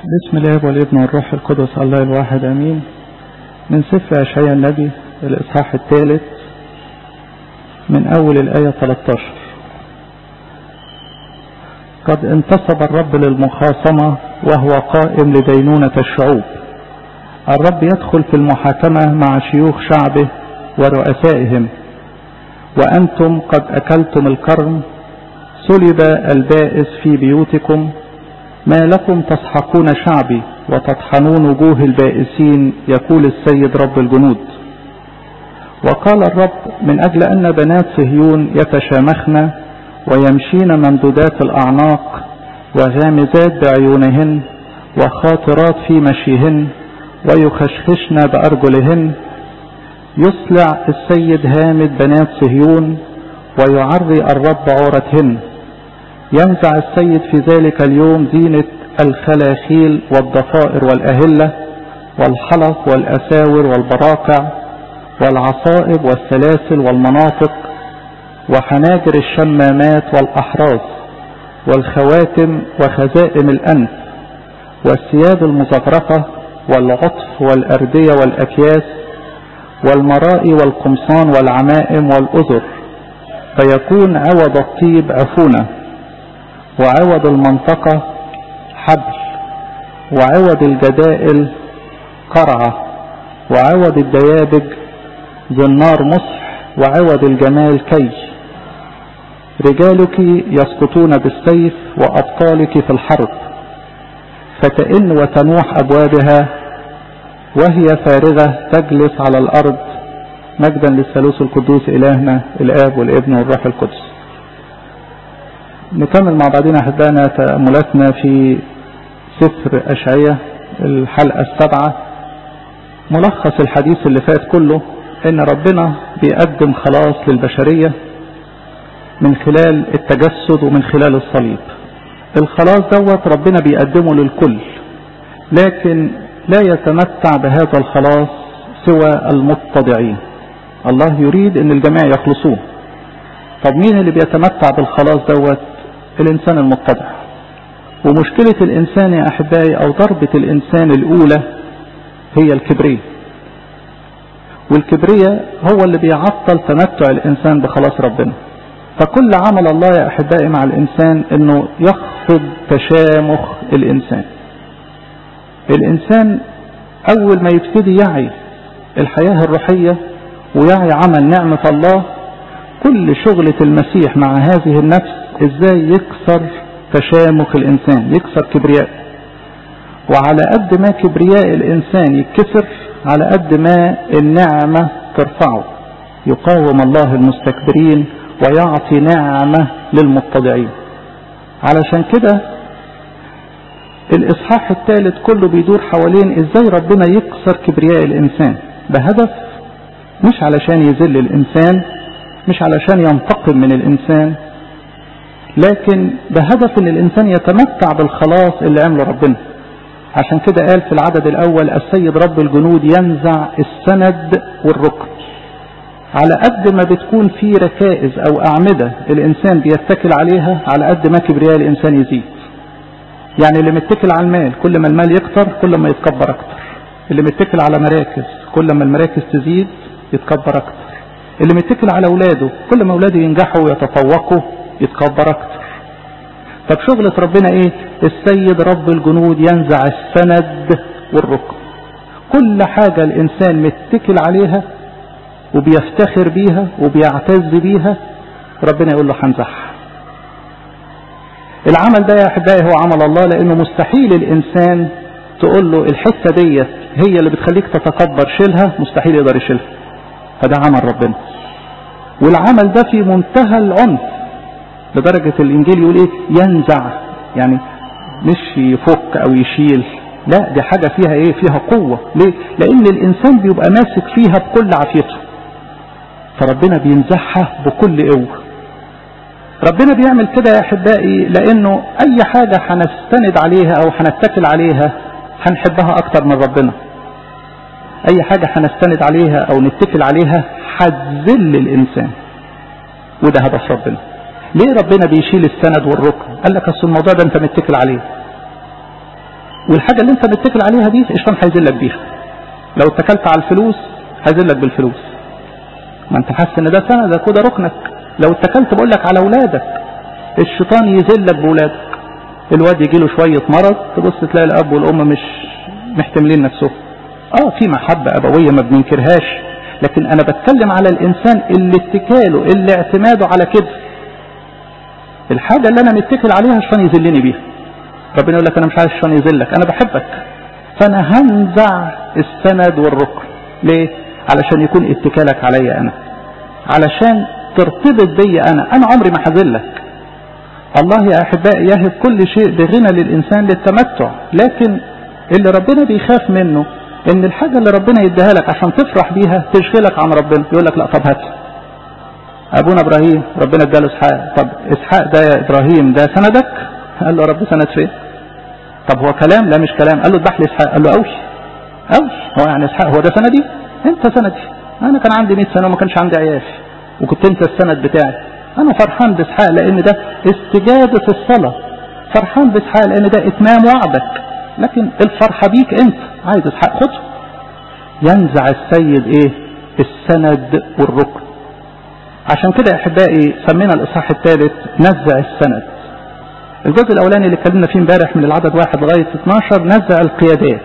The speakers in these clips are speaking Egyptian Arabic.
بسم الله والابن والروح القدس الله الواحد امين من سفر اشعياء النبي الاصحاح الثالث من اول الايه 13 قد انتصب الرب للمخاصمه وهو قائم لدينونه الشعوب الرب يدخل في المحاكمه مع شيوخ شعبه ورؤسائهم وانتم قد اكلتم الكرم سلب البائس في بيوتكم ما لكم تسحقون شعبي وتطحنون وجوه البائسين يقول السيد رب الجنود وقال الرب من أجل أن بنات صهيون يتشامخن ويمشين ممدودات الأعناق وغامزات بعيونهن وخاطرات في مشيهن ويخشخشن بأرجلهن يصلع السيد هامد بنات صهيون ويعري الرب عورتهن ينزع السيد في ذلك اليوم زينة الخلاخيل والضفائر والأهلة والحلق والأساور والبراقع والعصائب والسلاسل والمناطق وحناجر الشمامات والأحراز والخواتم وخزائم الأنف والثياب المزخرفة والعطف والأردية والأكياس والمرائي والقمصان والعمائم والأذر فيكون عوض الطيب عفونه وعوض المنطقة حبل وعوض الجدائل قرعة وعوض الديابج زنار مصح وعوض الجمال كي رجالك يسقطون بالسيف وأبطالك في الحرب فتئن وتنوح أبوابها وهي فارغة تجلس على الأرض مجدا للثالوث القدوس إلهنا الآب والابن والروح القدس نكمل مع بعضنا أحبائنا تأملاتنا في سفر أشعية الحلقة السابعة ملخص الحديث اللي فات كله إن ربنا بيقدم خلاص للبشرية من خلال التجسد ومن خلال الصليب الخلاص دوت ربنا بيقدمه للكل لكن لا يتمتع بهذا الخلاص سوى المتضعين الله يريد ان الجميع يخلصوه طب مين اللي بيتمتع بالخلاص دوت الإنسان المتضع ومشكلة الإنسان يا أحبائي أو ضربة الإنسان الأولى هي الكبرية والكبرية هو اللي بيعطل تمتع الإنسان بخلاص ربنا فكل عمل الله يا أحبائي مع الإنسان أنه يخفض تشامخ الإنسان الإنسان أول ما يبتدي يعي الحياة الروحية ويعي عمل نعمة الله كل شغلة المسيح مع هذه النفس ازاي يكسر تشامخ الانسان يكسر كبرياء وعلى قد ما كبرياء الانسان يتكسر على قد ما النعمة ترفعه يقاوم الله المستكبرين ويعطي نعمة للمتضعين علشان كده الاصحاح الثالث كله بيدور حوالين ازاي ربنا يكسر كبرياء الانسان بهدف مش علشان يذل الانسان مش علشان ينتقم من الانسان لكن بهدف ان الانسان يتمتع بالخلاص اللي عمله ربنا عشان كده قال في العدد الاول السيد رب الجنود ينزع السند والركن على قد ما بتكون في ركائز او اعمدة الانسان بيتكل عليها على قد ما كبرياء الانسان يزيد يعني اللي متكل على المال كل ما المال يكتر كل ما يتكبر اكتر اللي متكل على مراكز كل ما المراكز تزيد يتكبر اكتر اللي متكل على اولاده كل ما اولاده ينجحوا ويتفوقوا يتكبر اكتر طب شغلة ربنا ايه السيد رب الجنود ينزع السند والركن كل حاجة الانسان متكل عليها وبيفتخر بيها وبيعتز بيها ربنا يقول له هنزعها العمل ده يا احبائي هو عمل الله لانه مستحيل الانسان تقول له الحته ديت هي اللي بتخليك تتكبر شيلها مستحيل يقدر يشيلها فده عمل ربنا والعمل ده في منتهى العنف لدرجة الإنجيل يقول إيه ينزع يعني مش يفك أو يشيل لا دي حاجة فيها إيه فيها قوة ليه لأن الإنسان بيبقى ماسك فيها بكل عافيته فربنا بينزعها بكل قوة ربنا بيعمل كده يا أحبائي لأنه أي حاجة هنستند عليها أو هنتكل عليها هنحبها أكتر من ربنا أي حاجة هنستند عليها أو نتكل عليها هتذل الإنسان وده هدف ربنا ليه ربنا بيشيل السند والركن قال لك اصل الموضوع ده انت متكل عليه والحاجة اللي انت متكل عليها دي الشيطان هيذلك بيها لو اتكلت على الفلوس هيذلك بالفلوس ما انت حاسس ان ده سندك وده ركنك لو اتكلت بقول لك على اولادك الشيطان يذلك باولادك الواد يجي له شويه مرض تبص تلاقي الاب والام مش محتملين نفسهم اه في محبه ابويه ما بننكرهاش لكن انا بتكلم على الانسان اللي اتكاله اللي اعتماده على كده الحاجه اللي انا متكل عليها الشيطان يذلني بيها ربنا يقول لك انا مش عايز الشيطان يذلك انا بحبك فانا هنزع السند والركن ليه علشان يكون اتكالك عليا انا علشان ترتبط بي انا انا عمري ما هذلك الله يا احبائي يهب كل شيء بغنى للانسان للتمتع لكن اللي ربنا بيخاف منه ان الحاجه اللي ربنا يديها لك عشان تفرح بيها تشغلك عن ربنا يقول لك لا طب هات ابونا ابراهيم ربنا اداله اسحاق طب اسحاق ده يا ابراهيم ده سندك قال له رب سند فين طب هو كلام لا مش كلام قال له اذبح لي اسحاق قال له اوش اوش هو يعني اسحاق هو ده سندي انت سندي انا كان عندي 100 سنه وما كانش عندي عيال وكنت انت السند بتاعي انا فرحان باسحاق لان ده استجابه الصلاه فرحان باسحاق لان ده اتمام وعدك لكن الفرحه بيك انت عايز اسحاق خده ينزع السيد ايه السند والركن عشان كده يا احبائي سمينا الاصحاح الثالث نزع السند الجزء الاولاني اللي اتكلمنا فيه امبارح من العدد واحد لغايه 12 نزع القيادات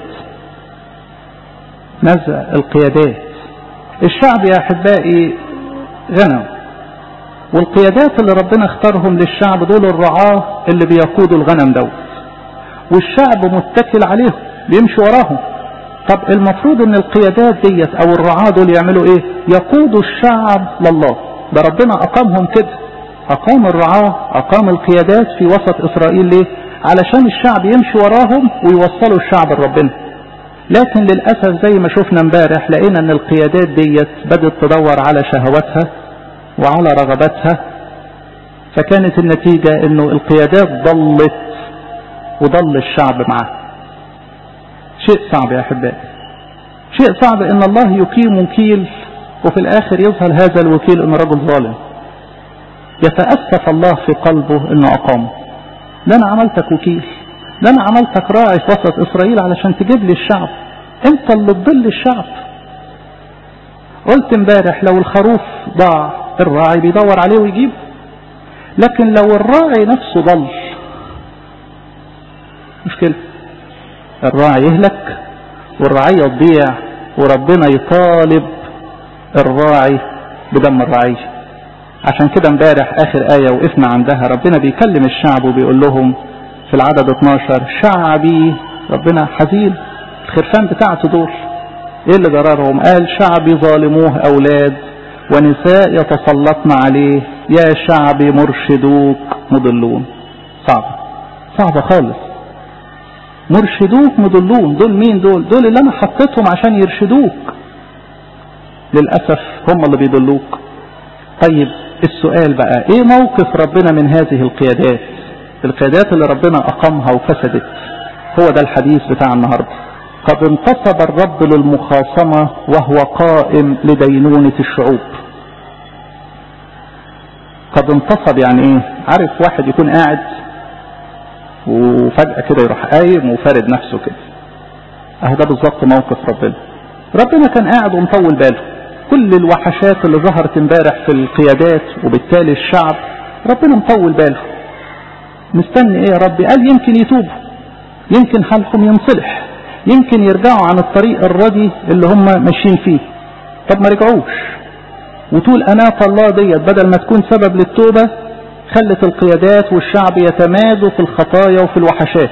نزع القيادات الشعب يا احبائي غنم والقيادات اللي ربنا اختارهم للشعب دول الرعاة اللي بيقودوا الغنم دوت والشعب متكل عليهم بيمشي وراهم طب المفروض ان القيادات ديت او الرعاة دول يعملوا ايه يقودوا الشعب لله ده ربنا اقامهم كده اقام الرعاة اقام القيادات في وسط اسرائيل ليه علشان الشعب يمشي وراهم ويوصلوا الشعب لربنا لكن للأسف زي ما شفنا امبارح لقينا ان القيادات ديت بدأت تدور على شهواتها وعلى رغباتها فكانت النتيجة انه القيادات ضلت وضل الشعب معه شيء صعب يا احبائي شيء صعب ان الله يقيم وكيل وفي الاخر يظهر هذا الوكيل انه رجل ظالم يتأسف الله في قلبه انه اقامه ده انا عملتك وكيل ده انا عملتك راعي في وسط اسرائيل علشان تجيب لي الشعب انت اللي تضل الشعب قلت امبارح لو الخروف ضاع الراعي بيدور عليه ويجيبه لكن لو الراعي نفسه ضل مشكلة الراعي يهلك والرعية تضيع وربنا يطالب الراعي بدم الرعية عشان كده امبارح اخر آية وقفنا عندها ربنا بيكلم الشعب وبيقول لهم في العدد 12 شعبي ربنا حزين الخرفان بتاعته دول ايه اللي جرارهم قال شعبي ظالموه اولاد ونساء يتسلطن عليه يا شعبي مرشدوك مضلون صعب صعبة خالص مرشدوك مضلون دول مين دول دول اللي انا حطيتهم عشان يرشدوك للأسف هم اللي بيضلوك طيب السؤال بقى ايه موقف ربنا من هذه القيادات القيادات اللي ربنا أقامها وفسدت هو ده الحديث بتاع النهاردة قد انتصب الرب للمخاصمة وهو قائم لدينونة الشعوب قد انتصب يعني ايه عارف واحد يكون قاعد وفجأة كده يروح قايم وفارد نفسه كده اهو ده بالظبط موقف ربنا ربنا كان قاعد ومطول باله كل الوحشات اللي ظهرت امبارح في القيادات وبالتالي الشعب ربنا مطول باله مستني ايه يا ربي قال يمكن يتوبوا يمكن حالهم ينصلح يمكن يرجعوا عن الطريق الردي اللي هم ماشيين فيه طب ما رجعوش وطول أناة الله ديت بدل ما تكون سبب للتوبة خلت القيادات والشعب يتمادوا في الخطايا وفي الوحشات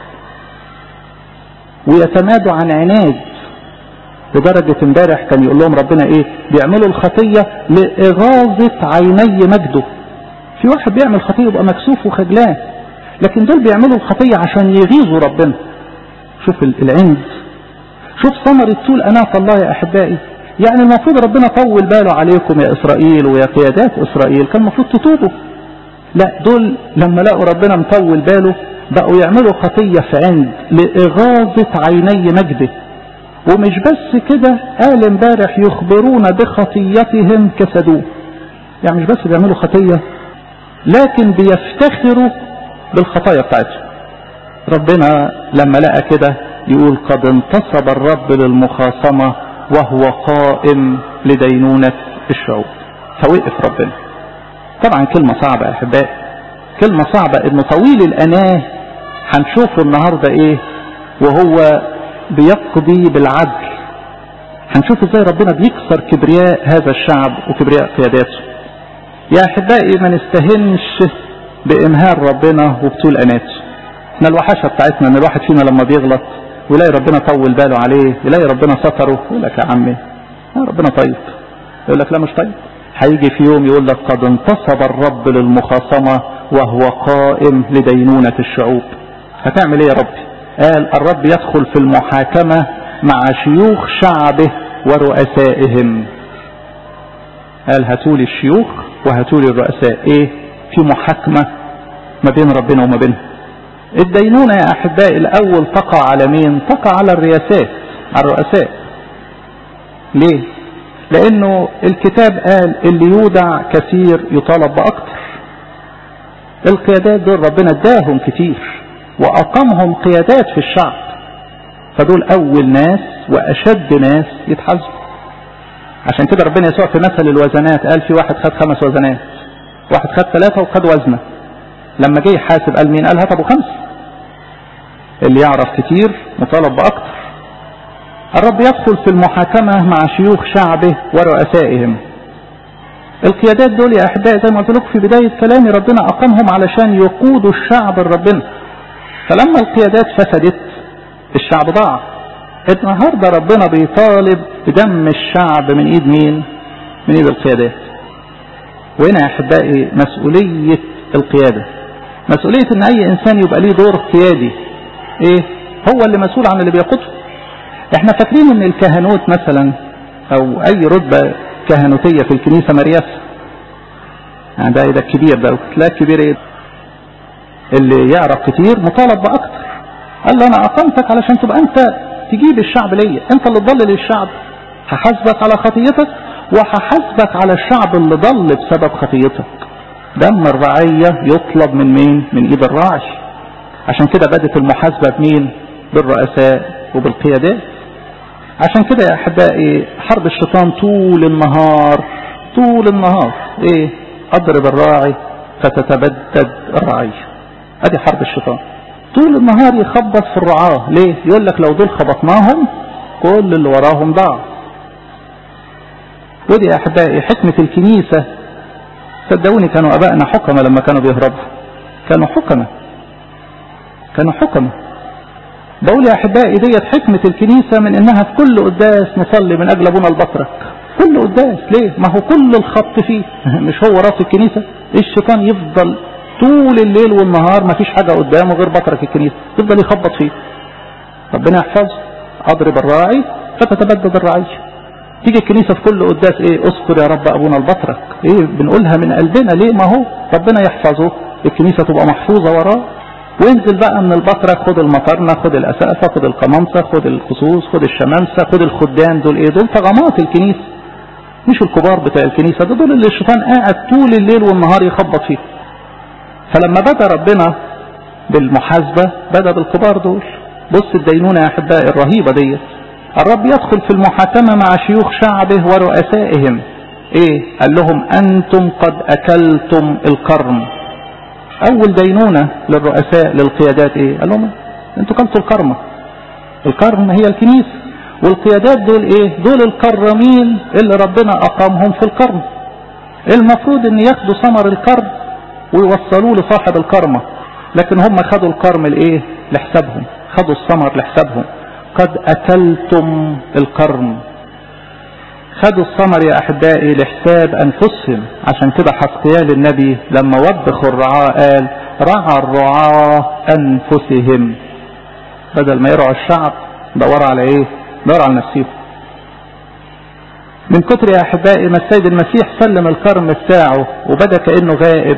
ويتمادوا عن عناد لدرجة امبارح كان يقول لهم ربنا ايه بيعملوا الخطية لإغاظة عيني مجده في واحد بيعمل خطية يبقى مكسوف وخجلان لكن دول بيعملوا الخطية عشان يغيظوا ربنا شوف العند شوف ثمرة طول أناة الله يا أحبائي يعني المفروض ربنا طول باله عليكم يا إسرائيل ويا قيادات إسرائيل كان المفروض تتوبوا لا دول لما لقوا ربنا مطول باله بقوا يعملوا خطية في عند لإغاظة عيني مجده ومش بس كده قال امبارح يخبرون بخطيتهم كسدوه يعني مش بس بيعملوا خطية لكن بيفتخروا بالخطايا بتاعتهم ربنا لما لقى كده يقول قد انتصب الرب للمخاصمة وهو قائم لدينونة الشعوب فوقف ربنا طبعا كلمة صعبة يا أحبائي كلمة صعبة انه طويل الأناه هنشوفه النهاردة ايه وهو بيقضي بالعدل هنشوف ازاي ربنا بيكسر كبرياء هذا الشعب وكبرياء قياداته يا احبائي ما نستهنش بامهال ربنا وبطول اناته احنا الوحشه بتاعتنا ان الواحد فينا لما بيغلط ويلاقي ربنا طول باله عليه يلاقي ربنا ستره يقول لك يا عمي يا ربنا طيب يقول لك لا مش طيب هيجي في يوم يقول لك قد انتصب الرب للمخاصمة وهو قائم لدينونة الشعوب هتعمل ايه يا ربي قال الرب يدخل في المحاكمة مع شيوخ شعبه ورؤسائهم قال هاتولي الشيوخ وهاتولي الرؤساء ايه في محاكمة ما بين ربنا وما بينهم الدينونة يا أحبائي الأول تقع على مين تقع على الرياسات على الرؤساء ليه لأنه الكتاب قال اللي يودع كثير يطالب بأكتر القيادات دول ربنا اداهم كتير وأقامهم قيادات في الشعب فدول أول ناس وأشد ناس يتحاسبوا عشان كده ربنا يسوع في مثل الوزنات قال في واحد خد خمس وزنات واحد خد ثلاثة وخد وزنة لما جه يحاسب قال مين قال هات ابو خمسة اللي يعرف كتير مطالب باكتر الرب يدخل في المحاكمة مع شيوخ شعبه ورؤسائهم القيادات دول يا احبائي زي ما قلت لكم في بداية كلامي ربنا اقامهم علشان يقودوا الشعب لربنا فلما القيادات فسدت الشعب ضاع النهارده ربنا بيطالب بدم الشعب من ايد مين من ايد القيادات وهنا يا احبائي مسؤولية القيادة مسؤولية ان اي انسان يبقى ليه دور قيادي ايه هو اللي مسؤول عن اللي بيقوده احنا فاكرين ان الكهنوت مثلا او اي رتبة كهنوتية في الكنيسة مرياسة يعني ده ده الكبير ده تلاقي الكبير ايه اللي يعرف كتير مطالب باكتر قال له انا اقمتك علشان تبقى انت تجيب الشعب ليا انت اللي تضلل الشعب هحاسبك على خطيتك وهحاسبك على الشعب اللي ضل بسبب خطيتك دم الرعية يطلب من مين من ايد الراعي عشان كده بدت المحاسبة بمين بالرؤساء وبالقيادات عشان كده يا احبائي حرب الشيطان طول النهار طول النهار ايه اضرب الراعي فتتبدد الرعية ادي حرب الشيطان طول النهار يخبط في الرعاة ليه يقول لك لو دول خبطناهم كل اللي وراهم ضاع ودي يا احبائي حكمة الكنيسة صدقوني كانوا ابائنا حكمة لما كانوا بيهربوا كانوا حكمة كانوا حكمة بقول يا احبائي ديت حكمة الكنيسة من انها في كل قداس نصلي من اجل ابونا البطرك كل قداس ليه ما هو كل الخط فيه مش هو راس الكنيسة الشيطان يفضل طول الليل والنهار ما فيش حاجة قدامه غير بطرك الكنيسة يفضل يخبط فيه ربنا يحفظه اضرب الراعي فتتبدد الرعية تيجي الكنيسة في كل قداس ايه اذكر يا رب ابونا البطرك ايه بنقولها من قلبنا ليه ما هو ربنا يحفظه الكنيسة تبقى محفوظة وراه وانزل بقى من البطرك خد المطرنة خد الاسقفة خد القمامسة خد الخصوص خد الشمامسة خد الخدام دول ايه دول طغمات الكنيسة مش الكبار بتاع الكنيسة ده دول اللي الشيطان قاعد طول الليل والنهار يخبط فيه فلما بدا ربنا بالمحاسبة بدا بالكبار دول بص الدينونة يا احبائي الرهيبة ديت الرب يدخل في المحاكمة مع شيوخ شعبه ورؤسائهم ايه قال لهم انتم قد اكلتم القرن اول دينونة للرؤساء للقيادات ايه قال لهم انتوا كلتوا الكرمة الكرم هي الكنيسة والقيادات دول ايه دول الكرمين اللي ربنا اقامهم في الكرم المفروض ان ياخدوا ثمر الكرم ويوصلوه لصاحب الكرمة لكن هم خدوا الكرم الايه لحسابهم خدوا الثمر لحسابهم قد اكلتم الكرم خدوا الثمر يا احبائي لحساب انفسهم عشان كده حسقيال النبي لما وبخ الرعاة قال رعى الرعاة انفسهم بدل ما يرعوا الشعب دوروا على ايه دوروا على نفسهم من كتر يا احبائي ما السيد المسيح سلم الكرم بتاعه وبدا كانه غائب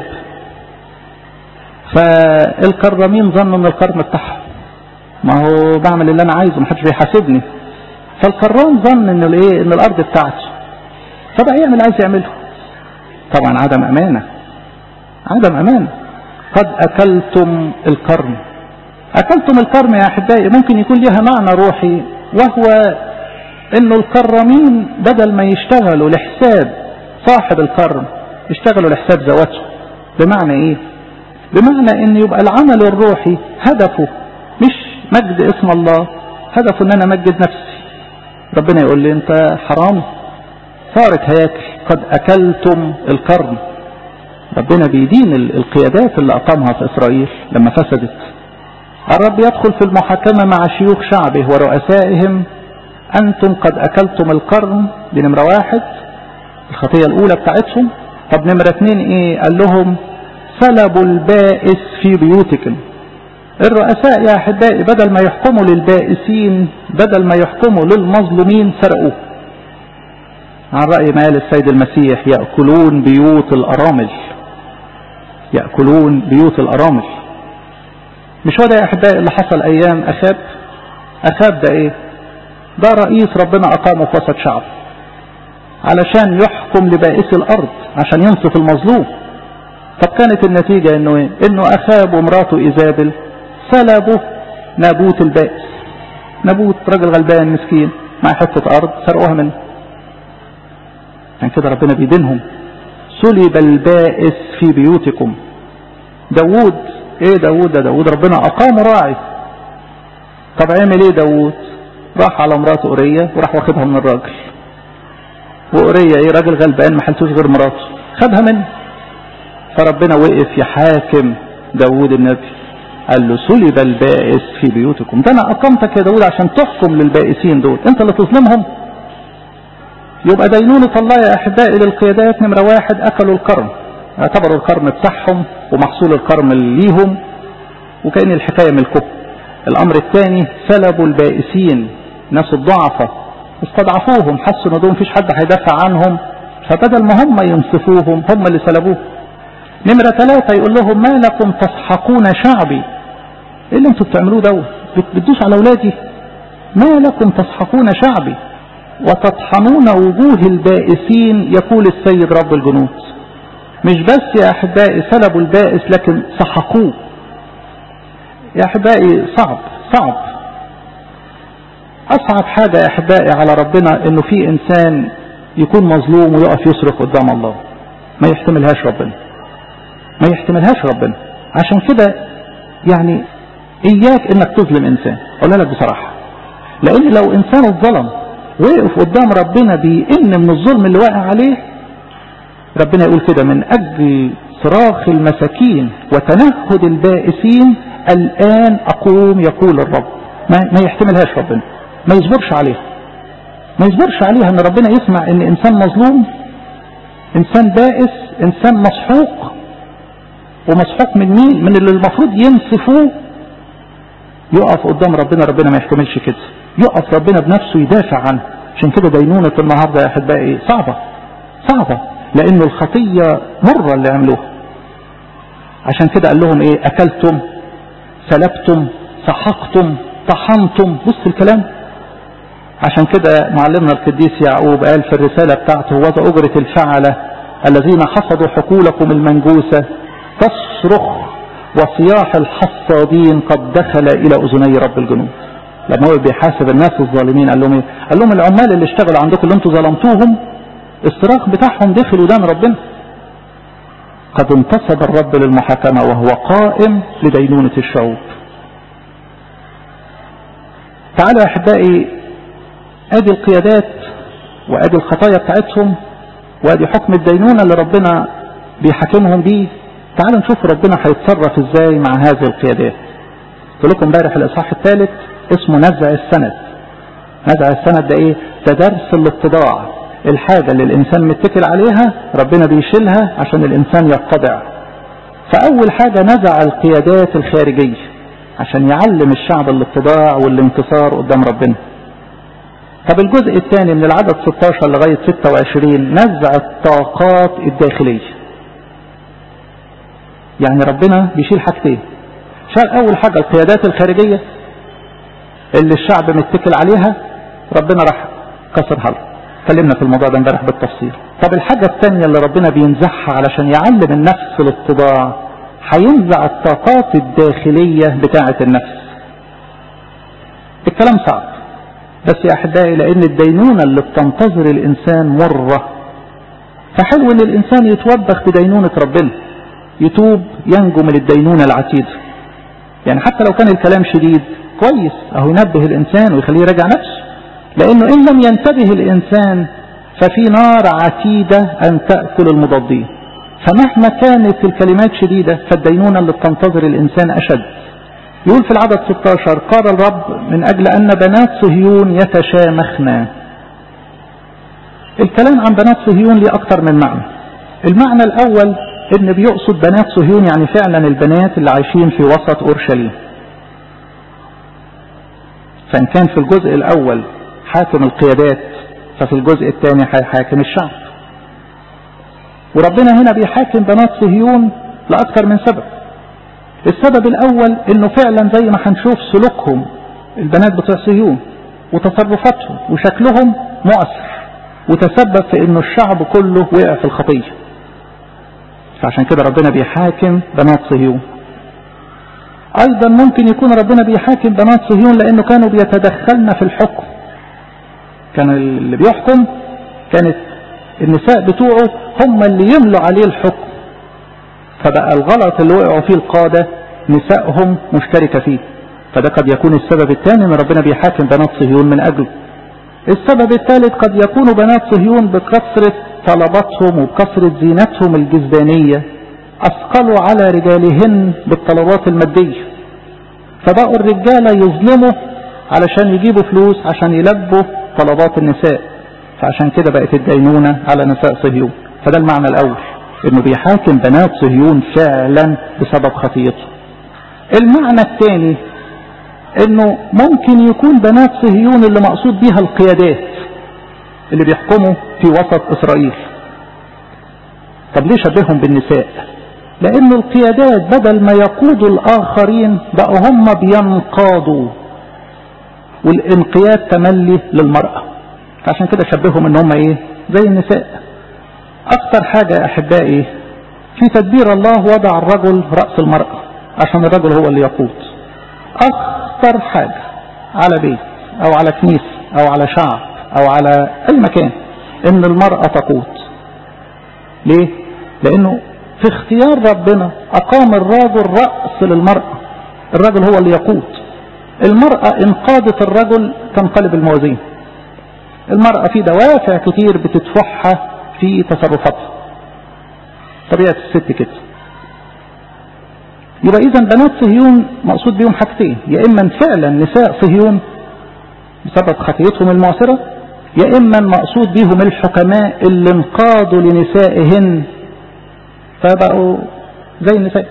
فالكرمين ظنوا ان الكرم بتاعهم ما هو بعمل اللي انا عايزه محدش بيحاسبني فالكرام ظن ان الايه ان الارض بتاعته فبقى يعمل عايز يعمله طبعا عدم امانه عدم امانه قد اكلتم الكرم أكلتم الكرم يا أحبائي ممكن يكون لها معنى روحي وهو إنه الكرمين بدل ما يشتغلوا لحساب صاحب الكرم يشتغلوا لحساب ذواته بمعنى إيه؟ بمعنى إن يبقى العمل الروحي هدفه مش مجد اسم الله هدفه إن أنا أمجد نفسي ربنا يقول لي أنت حرام صارت هياكل قد أكلتم الكرم ربنا بيدين القيادات اللي أقامها في إسرائيل لما فسدت الرب يدخل في المحاكمة مع شيوخ شعبه ورؤسائهم أنتم قد أكلتم القرن دي نمرة واحد الخطية الأولى بتاعتهم طب نمرة اتنين إيه قال لهم سلبوا البائس في بيوتكم الرؤساء يا أحبائي بدل ما يحكموا للبائسين بدل ما يحكموا للمظلومين سرقوه عن رأي ما قال السيد المسيح يأكلون بيوت الأرامل يأكلون بيوت الأرامل مش هو ده يا أحبائي اللي حصل أيام أخاب أخاب ده إيه ده رئيس ربنا أقامه في وسط شعب علشان يحكم لبائس الأرض عشان ينصف المظلوم طب كانت النتيجة إنه إيه إنه أخاب ومراته إيزابل سلبوا نابوت البائس نابوت راجل غلبان مسكين مع حتة أرض سرقوها منه عشان كده ربنا بيدينهم سلب البائس في بيوتكم داوود ايه داوود ده داوود ربنا اقامه راعي طب عمل ايه داوود راح على مراته اورية وراح واخدها من الراجل واورية ايه راجل غلبان ما حلتوش غير مراته خدها منه فربنا وقف يحاكم داوود النبي قال له سلب البائس في بيوتكم ده انا اقامتك يا داوود عشان تحكم للبائسين دول انت اللي تظلمهم يبقى دينونة الله يا أحبائي للقيادات نمرة واحد أكلوا الكرم اعتبروا الكرم بتاعهم ومحصول الكرم ليهم وكأن الحكاية ملكهم الأمر الثاني سلبوا البائسين ناس الضعفة استضعفوهم حسوا ان دول مفيش حد هيدافع عنهم فبدل ما هم ينصفوهم هم اللي سلبوه نمرة ثلاثة يقول لهم ما لكم تسحقون شعبي ايه اللي انتوا بتعملوه دوت بتدوس على اولادي ما لكم تسحقون شعبي وتطحنون وجوه البائسين يقول السيد رب الجنود مش بس يا احبائي سلبوا البائس لكن سحقوه يا احبائي صعب صعب اصعب حاجة يا احبائي على ربنا انه في انسان يكون مظلوم ويقف يصرخ قدام الله ما يحتملهاش ربنا ما يحتملهاش ربنا عشان كده يعني اياك انك تظلم انسان اقول لك بصراحة لان لو انسان اتظلم وقف قدام ربنا بيئن من الظلم اللي واقع عليه ربنا يقول كده من أجل صراخ المساكين وتنهد البائسين الآن أقوم يقول الرب ما, ما يحتملهاش ربنا ما يصبرش عليها ما يصبرش عليها ان ربنا يسمع ان انسان مظلوم انسان بائس انسان مسحوق ومسحوق من مين من اللي المفروض ينصفوه يقف قدام ربنا ربنا ما يحتملش كده يقف ربنا بنفسه يدافع عنه عشان كده دينونة النهاردة يا أحبائي صعبة صعبة لأنه الخطية مرة اللي عملوها عشان كده قال لهم إيه أكلتم سلبتم سحقتم طحنتم بص الكلام عشان كده معلمنا القديس يعقوب قال في الرسالة بتاعته وذا أجرة الفعلة الذين حصدوا حقولكم المنجوسة تصرخ وصياح الحصادين قد دخل إلى أذني رب الجنود لما هو بيحاسب الناس الظالمين قال لهم ايه قال لهم العمال اللي اشتغلوا عندكم اللي انتوا ظلمتوهم الصراخ بتاعهم دخل ودان ربنا قد انتصب الرب للمحاكمة وهو قائم لدينونة الشعوب تعالوا يا احبائي ادي القيادات وادي الخطايا بتاعتهم وادي حكم الدينونة اللي ربنا بيحاكمهم بيه تعالوا نشوف ربنا هيتصرف ازاي مع هذه القيادات قلت لكم امبارح الاصحاح الثالث اسمه نزع السند نزع السند ده ايه ده درس الاتضاع الحاجة اللي الانسان متكل عليها ربنا بيشيلها عشان الانسان يتضع فاول حاجة نزع القيادات الخارجية عشان يعلم الشعب الاتضاع والانتصار قدام ربنا طب الجزء الثاني من العدد 16 لغاية 26 نزع الطاقات الداخلية يعني ربنا بيشيل حاجتين شال اول حاجة القيادات الخارجية اللي الشعب متكل عليها ربنا راح كسرها له اتكلمنا في الموضوع ده امبارح بالتفصيل طب الحاجة الثانية اللي ربنا بينزعها علشان يعلم النفس الاتضاع هينزع الطاقات الداخلية بتاعة النفس الكلام صعب بس يا أحبائي لأن الدينونة اللي بتنتظر الإنسان مرة فحلو إن الإنسان يتوبخ بدينونة ربنا يتوب ينجو من الدينونة العتيدة يعني حتى لو كان الكلام شديد كويس أهو ينبه الإنسان ويخليه يراجع نفسه لأنه إن لم ينتبه الإنسان ففي نار عتيدة أن تأكل المضادين فمهما كانت الكلمات شديدة فالدينونة اللي بتنتظر الإنسان أشد يقول في العدد 16 قال الرب من أجل أن بنات صهيون يتشامخنا الكلام عن بنات صهيون ليه أكتر من معنى المعنى الأول إن بيقصد بنات صهيون يعني فعلا البنات اللي عايشين في وسط أورشليم فإن كان في الجزء الأول حاكم القيادات ففي الجزء الثاني هيحاكم الشعب وربنا هنا بيحاكم بنات صهيون لأكثر من سبب السبب الأول إنه فعلا زي ما هنشوف سلوكهم البنات بتوع صهيون وتصرفاتهم وشكلهم مؤثر وتسبب في إنه الشعب كله وقع في الخطية فعشان كده ربنا بيحاكم بنات صهيون أيضا ممكن يكون ربنا بيحاكم بنات صهيون لأنه كانوا بيتدخلن في الحكم كان اللي بيحكم كانت النساء بتوعه هم اللي يملوا عليه الحكم فبقى الغلط اللي وقعوا فيه القادة نسائهم مشتركة فيه فده قد يكون السبب الثاني ان ربنا بيحاكم بنات صهيون من اجله السبب الثالث قد يكون بنات صهيون بكثرة طلباتهم وبكثرة زينتهم الجزدانية اثقلوا على رجالهن بالطلبات المادية فبقوا الرجالة يظلموا علشان يجيبوا فلوس عشان يلبوا طلبات النساء فعشان كده بقت الدينونة على نساء صهيون فده المعنى الأول إنه بيحاكم بنات صهيون فعلا بسبب خطيته المعنى الثاني إنه ممكن يكون بنات صهيون اللي مقصود بيها القيادات اللي بيحكموا في وسط إسرائيل طب ليه شبههم بالنساء لأن القيادات بدل ما يقودوا الآخرين بقوا هم بينقادوا والانقياد تملي للمرأة عشان كده شبههم ان هم ايه زي النساء اكتر حاجة يا احبائي في تدبير الله وضع الرجل رأس المرأة عشان الرجل هو اللي يقود اخطر حاجة على بيت او على كنيسة او على شعب او على اي مكان ان المرأة تقود ليه لانه في اختيار ربنا اقام الرجل رأس للمرأة الرجل هو اللي يقود المرأة إن قادت الرجل تنقلب الموازين المرأة في دوافع كتير بتدفعها في تصرفاتها طبيعة الست كده يبقى إذا بنات صهيون مقصود بيهم حاجتين يا إما فعلا نساء صهيون بسبب خطيتهم المعصرة يا إما مقصود بيهم الحكماء اللي انقادوا لنسائهن فبقوا زي النساء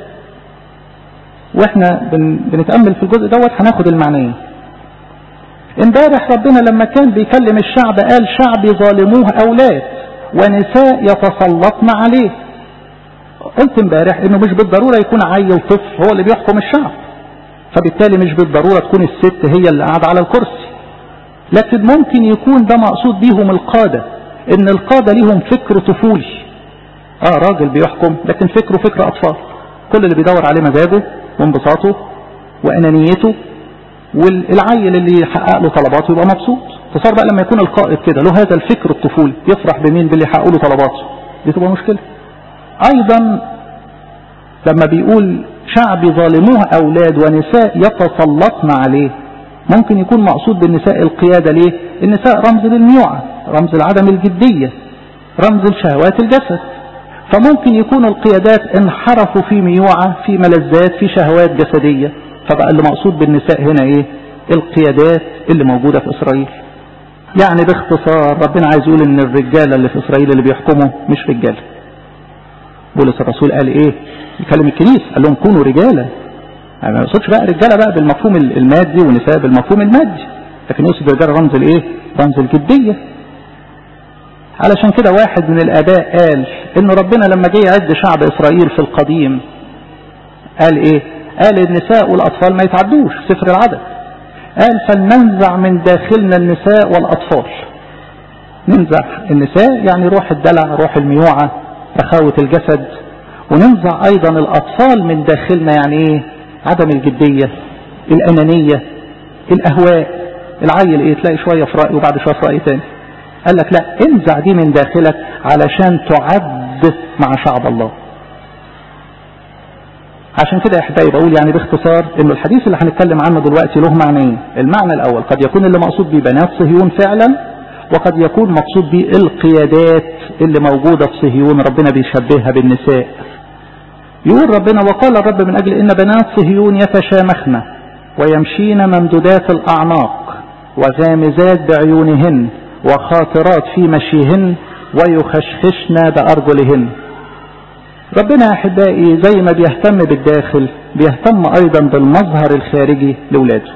واحنا بن بنتأمل في الجزء دوت هناخد المعنيين امبارح ربنا لما كان بيكلم الشعب قال شعبي ظالموه اولاد ونساء يتسلطن عليه قلت امبارح انه مش بالضرورة يكون عيل طفل هو اللي بيحكم الشعب فبالتالي مش بالضرورة تكون الست هي اللي قاعدة على الكرسي لكن ممكن يكون ده مقصود بيهم القادة ان القادة ليهم فكر طفولي اه راجل بيحكم لكن فكره فكر اطفال كل اللي بيدور عليه مزاجه وانبساطه وانانيته والعيل اللي يحقق له طلباته يبقى مبسوط فصار بقى لما يكون القائد كده له هذا الفكر الطفولي يفرح بمين باللي يحقق له طلباته دي تبقى مشكلة ايضا لما بيقول شعبي ظالموه اولاد ونساء يتسلطن عليه ممكن يكون مقصود بالنساء القيادة ليه النساء رمز للميوعة رمز لعدم الجدية رمز لشهوات الجسد فممكن يكون القيادات انحرفوا في ميوعة في ملذات في شهوات جسدية فبقى اللي مقصود بالنساء هنا ايه القيادات اللي موجودة في اسرائيل يعني باختصار ربنا عايز يقول ان الرجالة اللي في اسرائيل اللي بيحكموا مش رجالة بولس الرسول قال ايه يكلم الكنيسة قال لهم كونوا رجالة يعني ما يقصدش بقى رجالة بقى بالمفهوم المادي ونساء بالمفهوم المادي لكن يقصد الرجالة رمز الايه رمز الجدية علشان كده واحد من الاباء قال ان ربنا لما جه يعد شعب اسرائيل في القديم قال ايه قال النساء والاطفال ما يتعدوش سفر العدد قال فلننزع من داخلنا النساء والاطفال ننزع النساء يعني روح الدلع روح الميوعة رخاوة الجسد وننزع ايضا الاطفال من داخلنا يعني ايه عدم الجدية الانانية الاهواء العيل ايه تلاقي شوية في رأي وبعد شوية في رأي تاني قال لك لا انزع دي من داخلك علشان تعد مع شعب الله عشان كده يا احبائي بقول يعني باختصار انه الحديث اللي هنتكلم عنه دلوقتي له معنيين المعنى الاول قد يكون اللي مقصود بيه بنات صهيون فعلا وقد يكون مقصود بيه القيادات اللي موجودة في صهيون ربنا بيشبهها بالنساء يقول ربنا وقال الرب من اجل ان بنات صهيون يتشامخن ويمشين ممدودات الاعناق وغامزات بعيونهن وخاطرات في مشيهن ويخشخشن بارجلهن ربنا يا احبائي زي ما بيهتم بالداخل بيهتم ايضا بالمظهر الخارجي لاولاده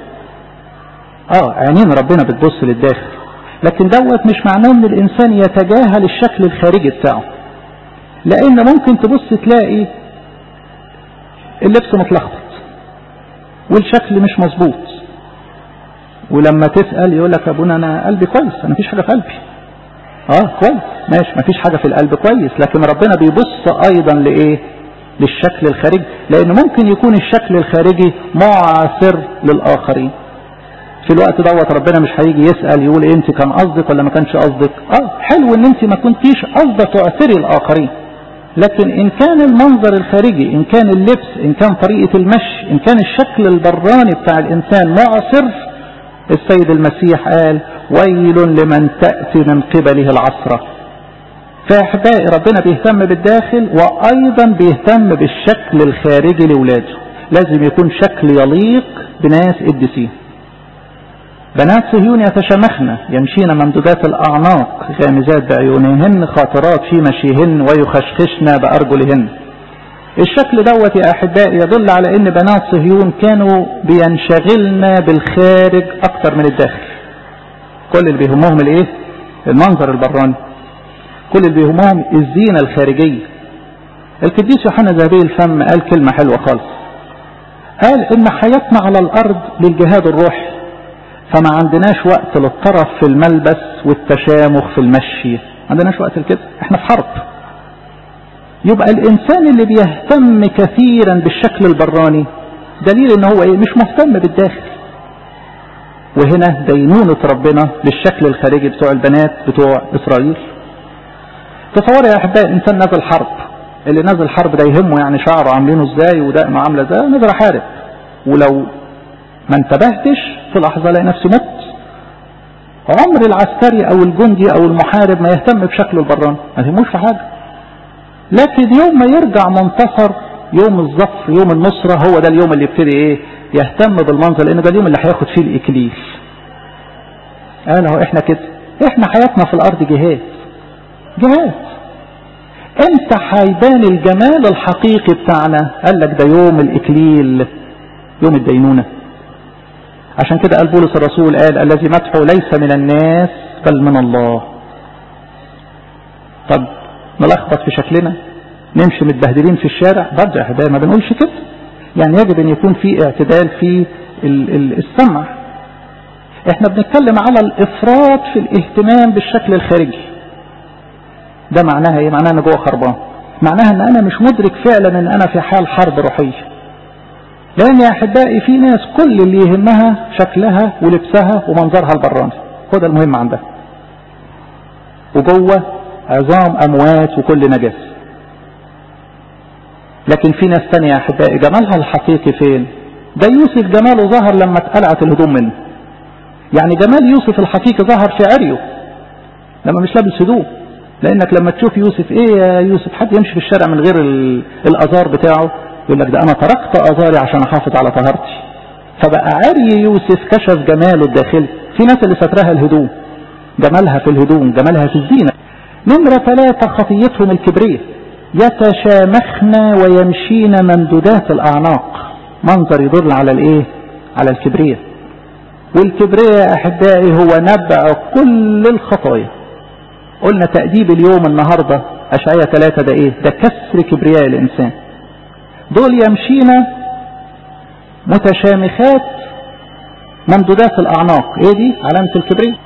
اه عينين ربنا بتبص للداخل لكن دوت مش معناه ان الانسان يتجاهل الشكل الخارجي بتاعه لان ممكن تبص تلاقي اللبس متلخبط والشكل مش مظبوط ولما تسأل يقول لك ابونا انا قلبي كويس انا مفيش حاجة في قلبي اه كويس ماشي مفيش حاجة في القلب كويس لكن ربنا بيبص ايضا لايه للشكل الخارجي لان ممكن يكون الشكل الخارجي معاصر للاخرين في الوقت دوت ربنا مش هيجي يسأل يقول إيه انت كان قصدك ولا ما كانش قصدك اه حلو ان انت ما كنتيش قصدة تعثري الاخرين لكن ان كان المنظر الخارجي ان كان اللبس ان كان طريقة المشي ان كان الشكل البراني بتاع الانسان معصر السيد المسيح قال ويل لمن تأتي من قبله العصرة فأحبائي ربنا بيهتم بالداخل وأيضا بيهتم بالشكل الخارجي لولاده لازم يكون شكل يليق بناس قديسين بنات صهيون يتشمخن يمشين ممدودات الأعناق غامزات بعيونهن خاطرات في مشيهن ويخشخشن بأرجلهن الشكل دوت يا أحبائي يدل على أن بنات صهيون كانوا بينشغلن بالخارج أكثر من الداخل كل اللي بيهمهم الإيه؟ المنظر البراني كل اللي بيهمهم الزينة الخارجية القديس يوحنا ذهبي الفم قال كلمة حلوة خالص قال إن حياتنا على الأرض للجهاد الروحي فما عندناش وقت للطرف في الملبس والتشامخ في المشي ما عندناش وقت لكده احنا في حرب يبقى الانسان اللي بيهتم كثيرا بالشكل البراني دليل ان هو ايه مش مهتم بالداخل وهنا دينونة ربنا للشكل الخارجي بتوع البنات بتوع اسرائيل تصور يا احبائي انسان نازل حرب اللي نازل حرب ده يهمه يعني شعره عاملينه ازاي ودقنه عامله ازاي نازل احارب ولو ما انتبهتش في لحظة الاقي نفسي مت عمر العسكري او الجندي او المحارب ما يهتم بشكله البراني ما يهموش في حاجة لكن يوم ما يرجع منتصر يوم الظفر يوم النصرة هو ده اليوم اللي يبتدي ايه يهتم بالمنظر لان ده اليوم اللي هياخد فيه الاكليل قال اهو احنا كده احنا حياتنا في الارض جهاد جهاد امتى هيبان الجمال الحقيقي بتاعنا قال لك ده يوم الاكليل يوم الدينونه عشان كده قال بولس الرسول قال الذي مدحه ليس من الناس بل من الله طب نلخبط في شكلنا نمشي متبهدلين في الشارع برضه يا احبائي ما بنقولش كده يعني يجب ان يكون في اعتدال في السمع احنا بنتكلم على الافراط في الاهتمام بالشكل الخارجي ده معناها ايه معناها انا جوه خربان معناها ان انا مش مدرك فعلا ان انا في حال حرب روحيه لأن يا أحبائي في ناس كل اللي يهمها شكلها ولبسها ومنظرها البراني هو ده المهم عندها وجوه عظام أموات وكل نجس لكن في ناس تانية يا أحبائي جمالها الحقيقي فين ده يوسف جماله ظهر لما اتقلعت الهدوم منه يعني جمال يوسف الحقيقي ظهر في عريه لما مش لابس هدوم لانك لما تشوف يوسف ايه يا يوسف حد يمشي في الشارع من غير الازار بتاعه يقول لك ده انا تركت ازاري عشان احافظ على طهارتي فبقى عري يوسف كشف جماله الداخلي في ناس اللي سترها الهدوم جمالها في الهدوم جمالها في الزينة نمرة ثلاثة خطيتهم الكبرية يتشامخن ويمشين ممدودات الأعناق منظر يدل على الايه على الكبرية والكبرية يا أحبائي هو نبع كل الخطايا قلنا تأديب اليوم النهاردة أشعية ثلاثة ده ايه ده كسر كبرياء الإنسان دول يمشين متشامخات ممدودات الأعناق ايه دي علامة الكبرية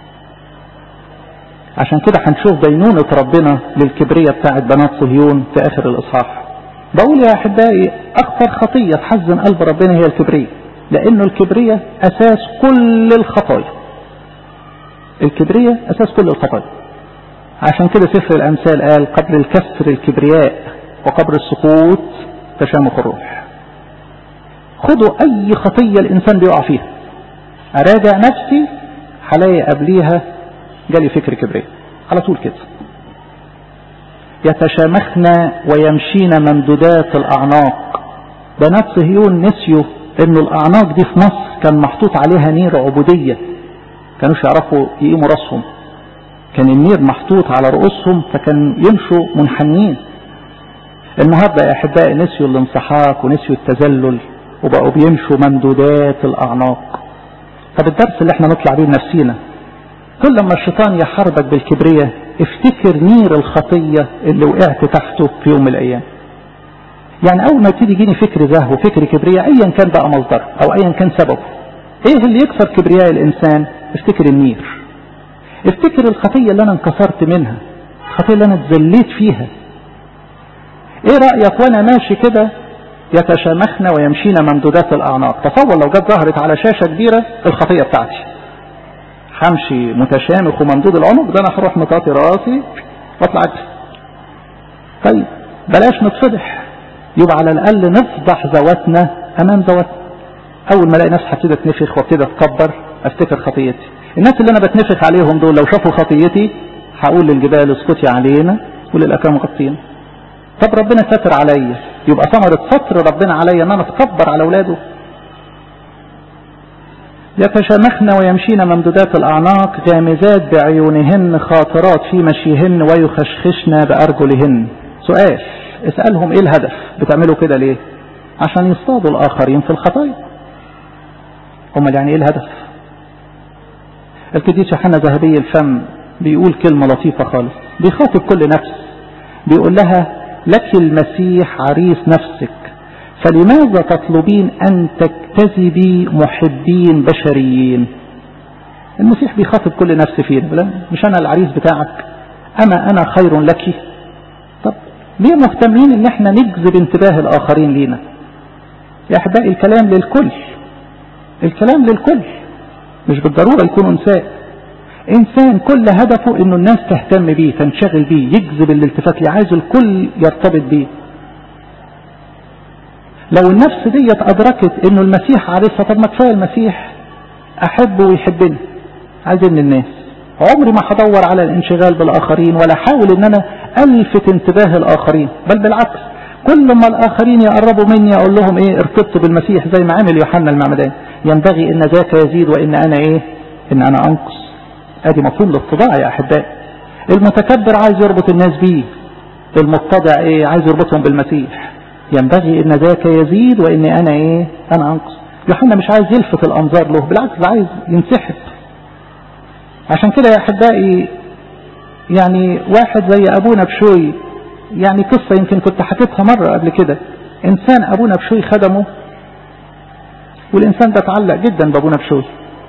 عشان كده هنشوف دينونة ربنا للكبرية بتاعت بنات صهيون في آخر الإصحاح بقول يا أحبائي أخطر خطية تحزن قلب ربنا هي الكبرية لأنه الكبرية أساس كل الخطايا الكبرية أساس كل الخطايا عشان كده سفر الأمثال قال قبل الكسر الكبرياء وقبل السقوط تشامخ الروح خدوا أي خطية الإنسان بيقع فيها أراجع نفسي هلاقي قبليها جالي فكر كبرياء على طول كده يتشامخن ويمشين ممدودات الأعناق بنات صهيون نسيوا إن الأعناق دي في مصر كان محطوط عليها نير عبودية كانوش يعرفوا يقيموا راسهم كان النير محطوط على رؤوسهم فكان يمشوا منحنين النهارده يا احبائي نسيوا الانسحاق ونسيوا التذلل وبقوا بيمشوا ممدودات الاعناق طب الدرس اللي احنا نطلع بيه لنفسينا كل ما الشيطان يحاربك بالكبرية افتكر نير الخطية اللي وقعت تحته في يوم من الايام يعني اول ما يبتدي يجيني فكر زهو وفكر كبرياء ايا كان بقى مصدره او ايا كان سببه ايه اللي يكسر كبرياء الانسان افتكر النير افتكر الخطية اللي انا انكسرت منها الخطية اللي انا اتذليت فيها ايه رأيك وانا ماشي كده يتشامخن ويمشين ممدودات الاعناق تصور لو جت ظهرت على شاشة كبيرة الخطية بتاعتي همشي متشامخ وممدود العنق ده انا هروح مطاطي راسي واطلع اجري طيب بلاش نتفضح يبقى على الاقل نفضح ذواتنا امام ذواتنا اول ما الاقي ناس هبتدي اتنفخ وابتدي اتكبر افتكر خطيتي الناس اللي انا بتنفخ عليهم دول لو شافوا خطيتي هقول للجبال اسكتي علينا وللاكام غطينا طب ربنا ستر عليا يبقى ثمرة ستر ربنا عليا ان انا اتكبر على اولاده يتشامخن ويمشين ممدودات الاعناق غامزات بعيونهن خاطرات في مشيهن ويخشخشن بارجلهن سؤال اسألهم ايه الهدف بتعملوا كده ليه عشان يصطادوا الاخرين في الخطايا امال يعني ايه الهدف القديس يوحنا ذهبي الفم بيقول كلمة لطيفة خالص بيخاطب كل نفس بيقول لها لك المسيح عريس نفسك فلماذا تطلبين أن تكتذبي محبين بشريين المسيح بيخاطب كل نفس فينا مش أنا العريس بتاعك أما أنا خير لك طب ليه مهتمين ان احنا نجذب انتباه الآخرين لينا يا أحبائي الكلام للكل الكلام للكل مش بالضرورة يكون نساء إنسان كل هدفه إنه الناس تهتم بيه تنشغل بيه يجذب الالتفات ليه عايز الكل يرتبط بيه لو النفس ديت أدركت إنه المسيح عارفها طب ما كفاية المسيح أحبه ويحبني عايز من الناس عمري ما هدور على الانشغال بالآخرين ولا حاول إن أنا ألفت انتباه الآخرين بل بالعكس كل ما الآخرين يقربوا مني أقول لهم إيه ارتبطوا بالمسيح زي ما عمل يوحنا المعمدان ينبغي ان ذاك يزيد وان انا ايه ان انا انقص ادي مفهوم الاتضاع يا احبائي المتكبر عايز يربط الناس بيه المتضع ايه عايز يربطهم بالمسيح ينبغي ان ذاك يزيد وان انا ايه انا انقص يوحنا مش عايز يلفت الانظار له بالعكس عايز ينسحب عشان كده يا احبائي يعني واحد زي ابونا بشوي يعني قصة يمكن كنت حكيتها مرة قبل كده انسان ابونا بشوي خدمه والإنسان ده اتعلق جدا بأبونا بشوي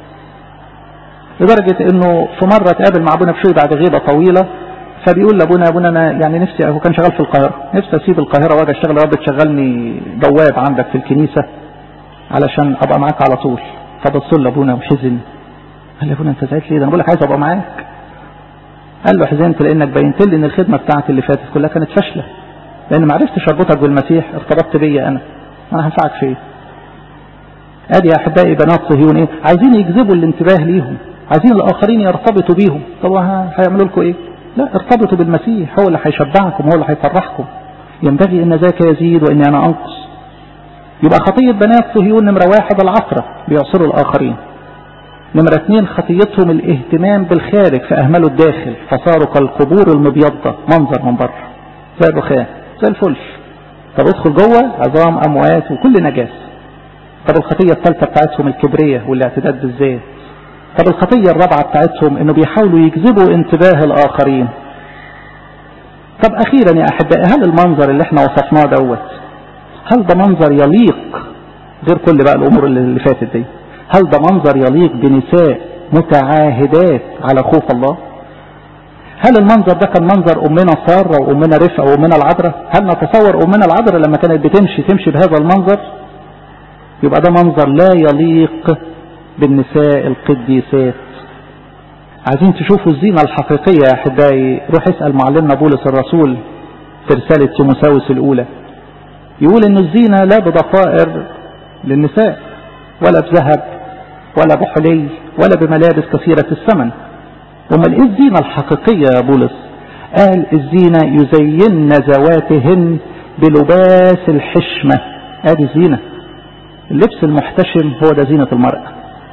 لدرجة انه في مرة اتقابل مع ابونا بشوي بعد غيبة طويلة فبيقول لابونا يا ابونا انا يعني نفسي هو كان شغال في القاهرة نفسي اسيب القاهرة واجي اشتغل يا رب تشغلني بواب عندك في الكنيسة علشان ابقى معاك على طول فبص له ابونا وحزن قال لي ابونا انت زعلت ليه ده انا بقول لك عايز ابقى معاك قال له حزنت لانك بينت لي ان الخدمة بتاعتي اللي فاتت كلها كانت فاشلة لان ما عرفتش اربطك بالمسيح ارتبطت بيا انا انا هنفعك في ايه ادي يا احبائي بنات صهيون ايه عايزين يجذبوا الانتباه ليهم عايزين الاخرين يرتبطوا بيهم طب هيعملوا لكم ايه لا ارتبطوا بالمسيح هو اللي هيشبعكم هو اللي هيفرحكم ينبغي ان ذاك يزيد واني انا انقص يبقى خطية بنات صهيون نمرة واحد العثرة بيعصروا الاخرين نمرة اثنين خطيتهم الاهتمام بالخارج فاهملوا الداخل فصاروا كالقبور المبيضة منظر من بره زي الرخام زي الفل طب ادخل جوه عظام اموات وكل نجاسه طب الخطية الثالثة بتاعتهم الكبرية والاعتداد بالذات طب الخطية الرابعة بتاعتهم انه بيحاولوا يجذبوا انتباه الاخرين طب اخيرا يا احبائي هل المنظر اللي احنا وصفناه دوت هل ده منظر يليق غير كل بقى الامور اللي فاتت دي هل ده منظر يليق بنساء متعاهدات على خوف الله هل المنظر ده كان منظر امنا ساره وامنا رفقه وامنا العذراء هل نتصور امنا العذراء لما كانت بتمشي تمشي بهذا المنظر يبقى ده منظر لا يليق بالنساء القديسات عايزين تشوفوا الزينة الحقيقية يا أحبائي روح اسأل معلمنا بولس الرسول في رسالة تيموساوس الأولى يقول إن الزينة لا بضفائر للنساء ولا بذهب ولا بحلي ولا بملابس كثيرة الثمن امال ايه الزينة الحقيقية يا بولس قال الزينة يزين ذواتهن بلباس الحشمة ادي الزينة اللبس المحتشم هو ده زينة المرأة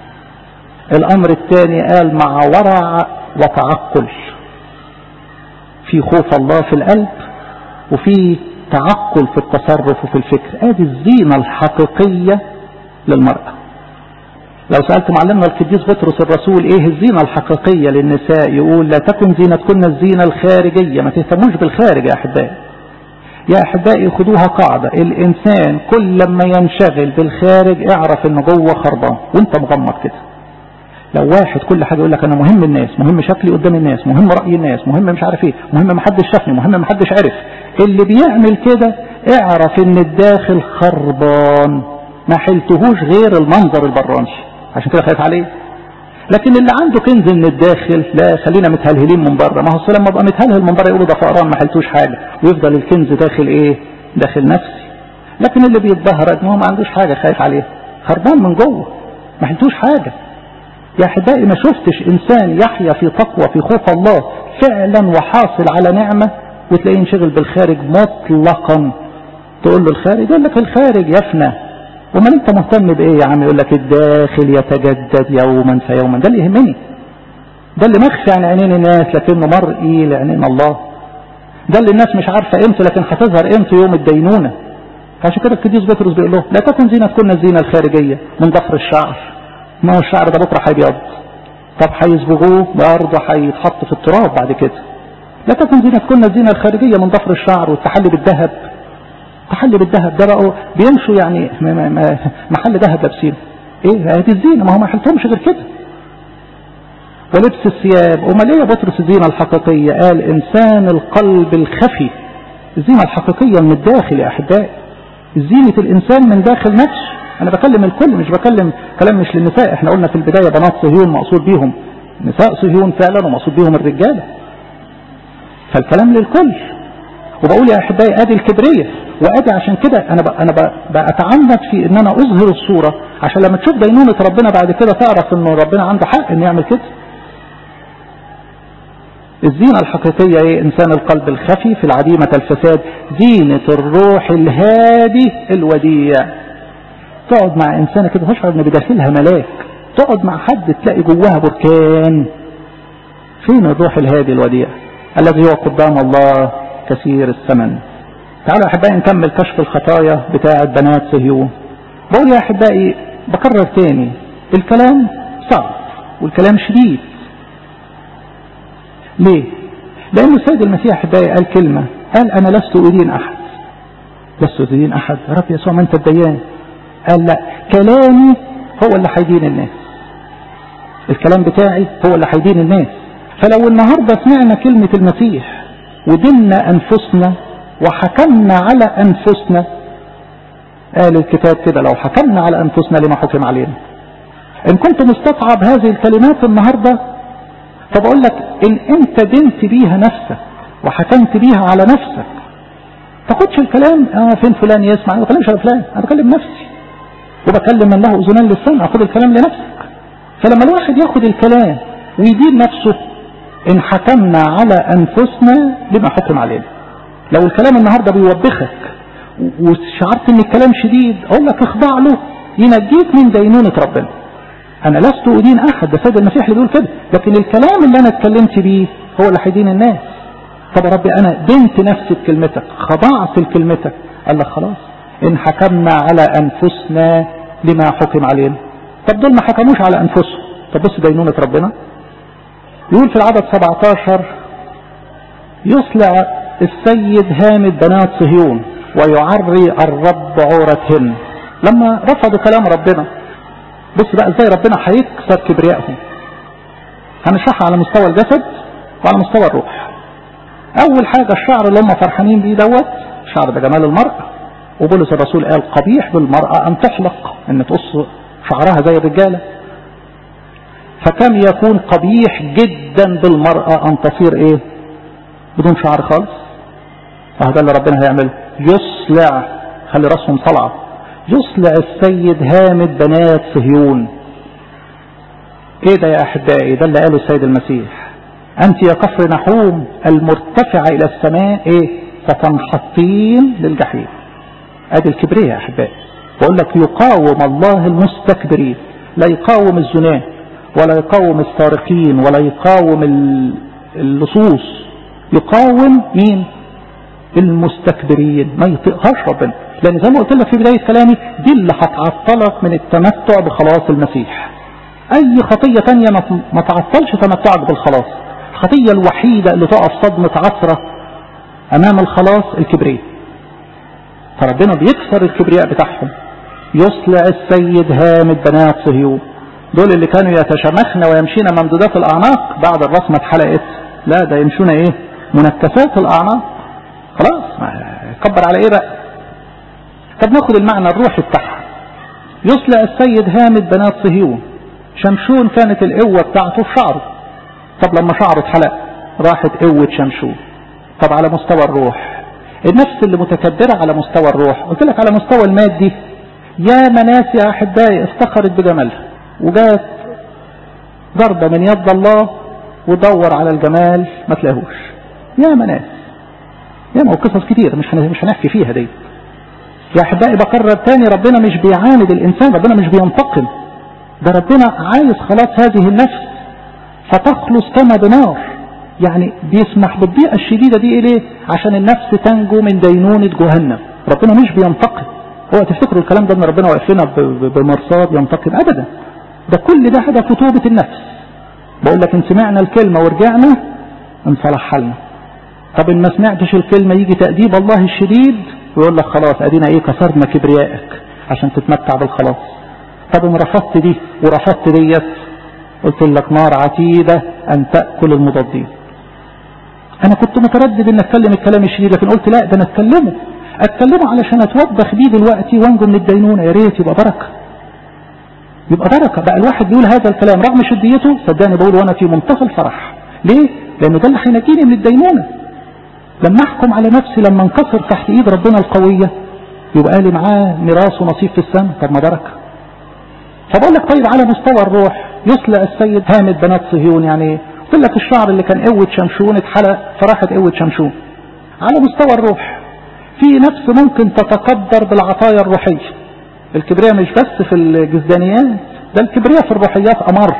الامر الثاني قال مع ورع وتعقل في خوف الله في القلب وفي تعقل في التصرف وفي الفكر ادي الزينة الحقيقية للمرأة لو سألت معلمنا القديس بطرس الرسول ايه الزينة الحقيقية للنساء يقول لا تكن زينتكن الزينة الخارجية ما تهتموش بالخارج يا احبائي يا احبائي خدوها قاعدة الانسان كل لما ينشغل بالخارج اعرف انه جوه خربان وانت مغمض كده لو واحد كل حاجة يقول لك انا مهم الناس مهم شكلي قدام الناس مهم رأي الناس مهم مش عارف ايه مهم محدش شافني مهم محدش عرف اللي بيعمل كده اعرف ان الداخل خربان ما حلتهوش غير المنظر البراني عشان كده خايف عليه لكن اللي عنده كنز من الداخل لا خلينا متهلهلين من بره ما هو لما ابقى متهلهل من بره يقولوا ده فقران ما حلتوش حاجه ويفضل الكنز داخل ايه داخل نفسي لكن اللي بيتبهر ان هو ما عندوش حاجه خايف عليه خربان من جوه ما حلتوش حاجه يا احبائي ما شفتش انسان يحيا في تقوى في خوف الله فعلا وحاصل على نعمه وتلاقيه ينشغل بالخارج مطلقا تقول له الخارج يقول لك الخارج يفنى امال انت مهتم بايه يا عم يقول لك الداخل يتجدد يوما فيوما ده اللي يهمني ده اللي مخفي عن عينين الناس لكنه مرئي لعينين الله ده اللي الناس مش عارفه قيمته لكن هتظهر قيمته يوم الدينونه عشان كده القديس بطرس بيقول له لا تكن زينتكن الزينه الخارجيه من ضفر الشعر ما هو الشعر ده بكره هيبيض طب هيصبغوه برضه هيتحط في التراب بعد كده لا تكن زينتكن الزينه الخارجيه من ضفر الشعر والتحلي بالذهب تحلي بالذهب ده بقوا بيمشوا يعني محل ذهب لابسينه ايه هذه الزينه ما هو ما حلتهمش غير كده ولبس الثياب امال ايه يا بطرس الزينه الحقيقيه قال انسان القلب الخفي الزينه الحقيقيه من الداخل يا احبائي زينه الانسان من داخل نفسه انا بكلم الكل مش بكلم كلام مش للنساء احنا قلنا في البدايه بنات صهيون مقصود بيهم نساء صهيون فعلا ومقصود بيهم الرجاله فالكلام للكل وبقول يا احبائي ادي الكبريه وادي عشان كده انا ب... انا ب... بتعنت في ان انا اظهر الصوره عشان لما تشوف دينونه ربنا بعد كده تعرف انه ربنا عنده حق انه يعمل كده الزينة الحقيقية ايه انسان القلب الخفي في العديمة الفساد زينة الروح الهادي الوديع تقعد مع انسانة كده تشعر ان بداخلها ملاك تقعد مع حد تلاقي جواها بركان فين الروح الهادي الوديع الذي هو قدام الله كثير الثمن تعالوا احبائي نكمل كشف الخطايا بتاعة بنات صهيون بقول يا احبائي بكرر تاني الكلام صعب والكلام شديد ليه لان السيد المسيح احبائي قال كلمة قال انا لست ادين احد لست ادين احد يا رب يسوع ما انت الديان قال لا كلامي هو اللي هيدين الناس الكلام بتاعي هو اللي هيدين الناس فلو النهاردة سمعنا كلمة المسيح ودنا أنفسنا وحكمنا على أنفسنا قال الكتاب كده لو حكمنا على أنفسنا لما حكم علينا إن كنت مستصعب هذه الكلمات النهاردة فبقول لك إن أنت دنت بيها نفسك وحكمت بيها على نفسك تاخدش الكلام آه فين فلان يسمع أنا ما بكلمش على فلان أنا بكلم نفسي وبكلم من له أذنان للسمع خد الكلام لنفسك فلما الواحد ياخد الكلام ويدين نفسه إن حكمنا على أنفسنا لما حكم علينا لو الكلام النهاردة بيوبخك وشعرت ان الكلام شديد اقول لك اخضع له ينجيك من دينونة ربنا انا لست ادين احد ده سيد المسيح اللي بيقول كده لكن الكلام اللي انا اتكلمت بيه هو اللي هيدين الناس طب يا ربي انا دنت نفسي بكلمتك خضعت لكلمتك قال لك خلاص ان حكمنا على انفسنا لما حكم علينا طب دول ما حكموش على انفسهم طب بص دينونة ربنا يقول في العدد 17 يصلع السيد هامد بنات صهيون ويعري الرب عورتهن لما رفضوا كلام ربنا بص بقى ازاي ربنا هيكسر كبريائهم هنشرحها على مستوى الجسد وعلى مستوى الروح اول حاجة الشعر اللي هم فرحانين بيه دوت الشعر ده جمال المرأة وبولس الرسول قال قبيح بالمرأة أن تحلق أن تقص شعرها زي الرجالة فكم يكون قبيح جدا بالمرأة أن تصير إيه بدون شعر خالص وهذا اللي ربنا هيعمله يصلع خلي راسهم طلعة يصلع السيد هامد بنات صهيون ايه ده يا احبائي ده اللي قاله السيد المسيح انت يا كفر نحوم المرتفعة الى السماء ايه ستنحطين للجحيم ادي الكبرياء يا احبائي بقول لك يقاوم الله المستكبرين لا يقاوم الزناه ولا يقاوم السارقين ولا يقاوم اللصوص يقاوم مين المستكبرين ما يطيقهاش ربنا لان زي ما قلت لك في بدايه كلامي دي اللي هتعطلك من التمتع بخلاص المسيح اي خطيه تانية ما تعطلش تمتعك بالخلاص الخطيه الوحيده اللي تقف صدمه عثره امام الخلاص الكبرياء فربنا بيكسر الكبرياء بتاعهم يصلع السيد هامد بنات صهيون دول اللي كانوا يتشمخن ويمشين ممدودات الاعناق بعد الراس ما اتحلقت لا ده يمشون ايه منكسات الاعناق خلاص كبر على ايه بقى طب ناخد المعنى الروحي بتاعها يصلع السيد هامد بنات صهيون شمشون كانت القوة بتاعته في شعره طب لما شعره اتحلق راحت قوة شمشون طب على مستوى الروح النفس اللي متكبرة على مستوى الروح قلت لك على مستوى المادي يا مناس يا أحبائي افتخرت بجمالها وجات ضربة من يد الله ودور على الجمال ما تلاقوش يا مناس يا ما قصص كتير مش مش هنحكي فيها دي يا احبائي بكرر تاني ربنا مش بيعاند الانسان ربنا مش بينتقم ده ربنا عايز خلاص هذه النفس فتخلص كما بنار يعني بيسمح بالضيقة الشديدة دي ليه عشان النفس تنجو من دينونة جهنم ربنا مش بينتقم هو تفتكروا الكلام ده ان ربنا واقف لنا بمرصاد ينتقم ابدا ده كل ده هدف توبة النفس بقول لك ان سمعنا الكلمة ورجعنا انصلح حالنا طب ان ما سمعتش الكلمة يجي تأديب الله الشديد ويقول لك خلاص ادينا ايه كسرنا كبريائك عشان تتمتع بالخلاص طب ان رفضت دي ورفضت ديت قلت لك نار عتيدة ان تأكل المضادين انا كنت متردد ان اتكلم الكلام الشديد لكن قلت لا ده انا اتكلمه اتكلمه علشان اتوبخ بيه دلوقتي وانجو من الدينونة يا ريت يبقى بركة يبقى بركة بقى الواحد بيقول هذا الكلام رغم شديته صدقني بقول وانا في منتهى الفرح ليه لانه ده اللي هينجيني من الدينونة لما احكم على نفسي لما انكسر تحت ايد ربنا القوية يبقى لي معاه ميراث ونصيب في السماء طب ما بركة فبقول لك طيب على مستوى الروح يصلع السيد هامد بنات صهيون يعني قلت لك الشعر اللي كان قوة شمشون اتحلق فراحت قوة شمشون على مستوى الروح في نفس ممكن تتكبر بالعطايا الروحية الكبرياء مش بس في الجزدانيات ده الكبرياء في الروحيات أمر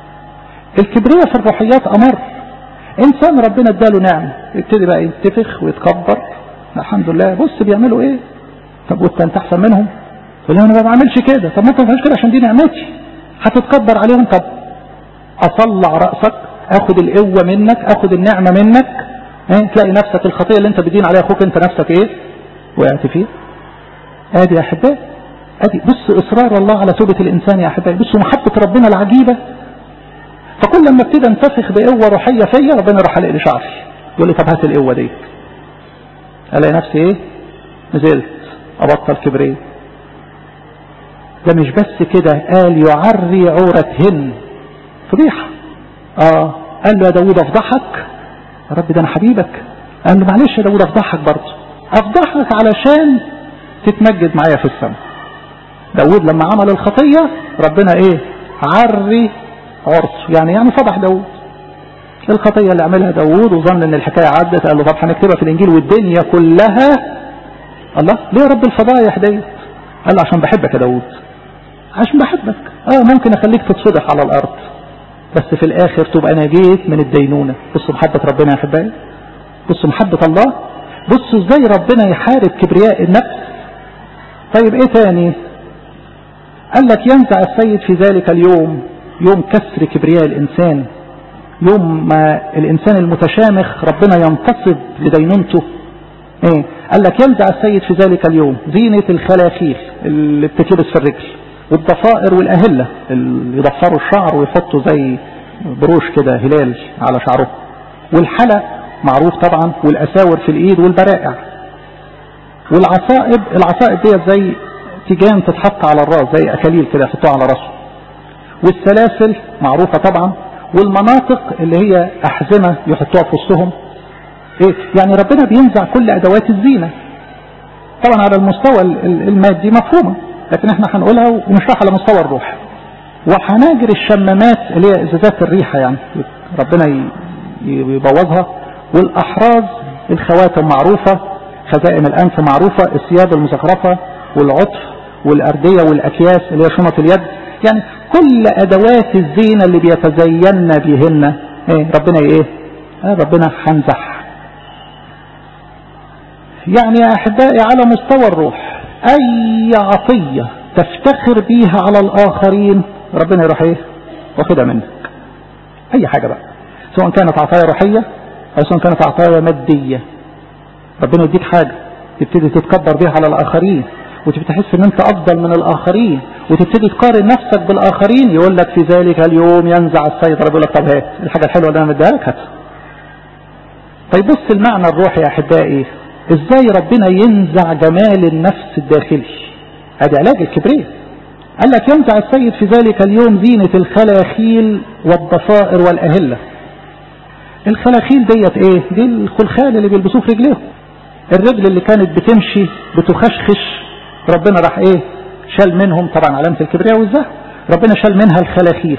الكبرياء في الروحيات أمر إنسان ربنا اداله نعمة يبتدي بقى ينتفخ ويتكبر الحمد لله بص بيعملوا ايه طب وانت انت احسن منهم تقول انا ما بعملش كده طب ما انت ما تعملش كده عشان دي نعمتي هتتكبر عليهم طب اطلع راسك اخد القوه منك اخد النعمه منك ايه تلاقي نفسك الخطيه اللي انت بتدين عليها اخوك انت نفسك ايه وقعت فيه ادي يا احبائي ادي بص اصرار الله على توبه الانسان يا احبائي بصوا محبه ربنا العجيبه فكل لما ابتدى انتفخ بقوه روحيه فيا ربنا راح حلق لي شعري يقول لي طب هات القوه دي الاقي نفسي ايه نزلت ابطل كبريت ده مش بس كده قال يعري عورتهن فضيحة اه قال له يا داود افضحك يا رب ده انا حبيبك قال له معلش يا داود افضحك برضه افضحك علشان تتمجد معايا في السماء داود لما عمل الخطية ربنا ايه عري عرسه يعني يعني فضح داود الخطية اللي عملها داود وظن ان الحكاية عدت قال له طب هنكتبها في الانجيل والدنيا كلها الله ليه يا رب الفضايح ديت قال له عشان بحبك يا داود عشان بحبك اه ممكن اخليك تتصدح على الارض بس في الاخر تبقى نجيت من الدينونة بصوا محبة ربنا يا احبائي بصوا محبة الله بصوا ازاي ربنا يحارب كبرياء النفس طيب ايه تاني قال لك ينزع السيد في ذلك اليوم يوم كسر كبرياء الانسان يوم ما الانسان المتشامخ ربنا ينتصب لدينونته ايه قال لك ينزع السيد في ذلك اليوم زينة الخلاخيل اللي بتتلبس في الرجل والضفائر والأهلة اللي يضفروا الشعر ويحطوا زي بروش كده هلال على شعره والحلق معروف طبعا والأساور في الإيد والبرائع والعصائب العصائب ديت زي تيجان تتحط على الراس زي اكاليل كده يحطوها على راسه والسلاسل معروفة طبعا والمناطق اللي هي احزمة يحطوها في وسطهم ايه يعني ربنا بينزع كل ادوات الزينة طبعا على المستوى المادي مفهومة لكن احنا هنقولها ونشرحها على مستوى الروح وهناجر الشمامات اللي هي ازازات الريحة يعني ربنا يبوظها والاحراز الخواتم معروفة خزائن الانف معروفة الثياب المزخرفة والعطف والاردية والاكياس اللي هي شنط اليد يعني كل ادوات الزينة اللي بيتزين بهن ايه ربنا ايه آه ربنا هنزح يعني يا احبائي على مستوى الروح اي عطية تفتخر بيها على الاخرين ربنا يروح ايه واخدها منك اي حاجة بقى سواء كانت عطايا روحية او سواء كانت عطايا مادية ربنا يديك حاجة تبتدي تتكبر بيها على الاخرين وتبتدي تحس ان انت افضل من الاخرين وتبتدي تقارن نفسك بالاخرين يقول لك في ذلك اليوم ينزع السيطرة يقول لك طب هات الحاجة الحلوة اللي انا مديها لك هاتها طيب بص المعنى الروحي يا احبائي ازاي ربنا ينزع جمال النفس الداخلي هذا علاج الكبرياء قال لك ينزع السيد في ذلك اليوم زينة الخلاخيل والضفائر والأهلة الخلاخيل ديت ايه دي الخلخال اللي بيلبسوه في رجليهم الرجل اللي كانت بتمشي بتخشخش ربنا راح ايه شال منهم طبعا علامة الكبرياء والزهر ربنا شال منها الخلاخيل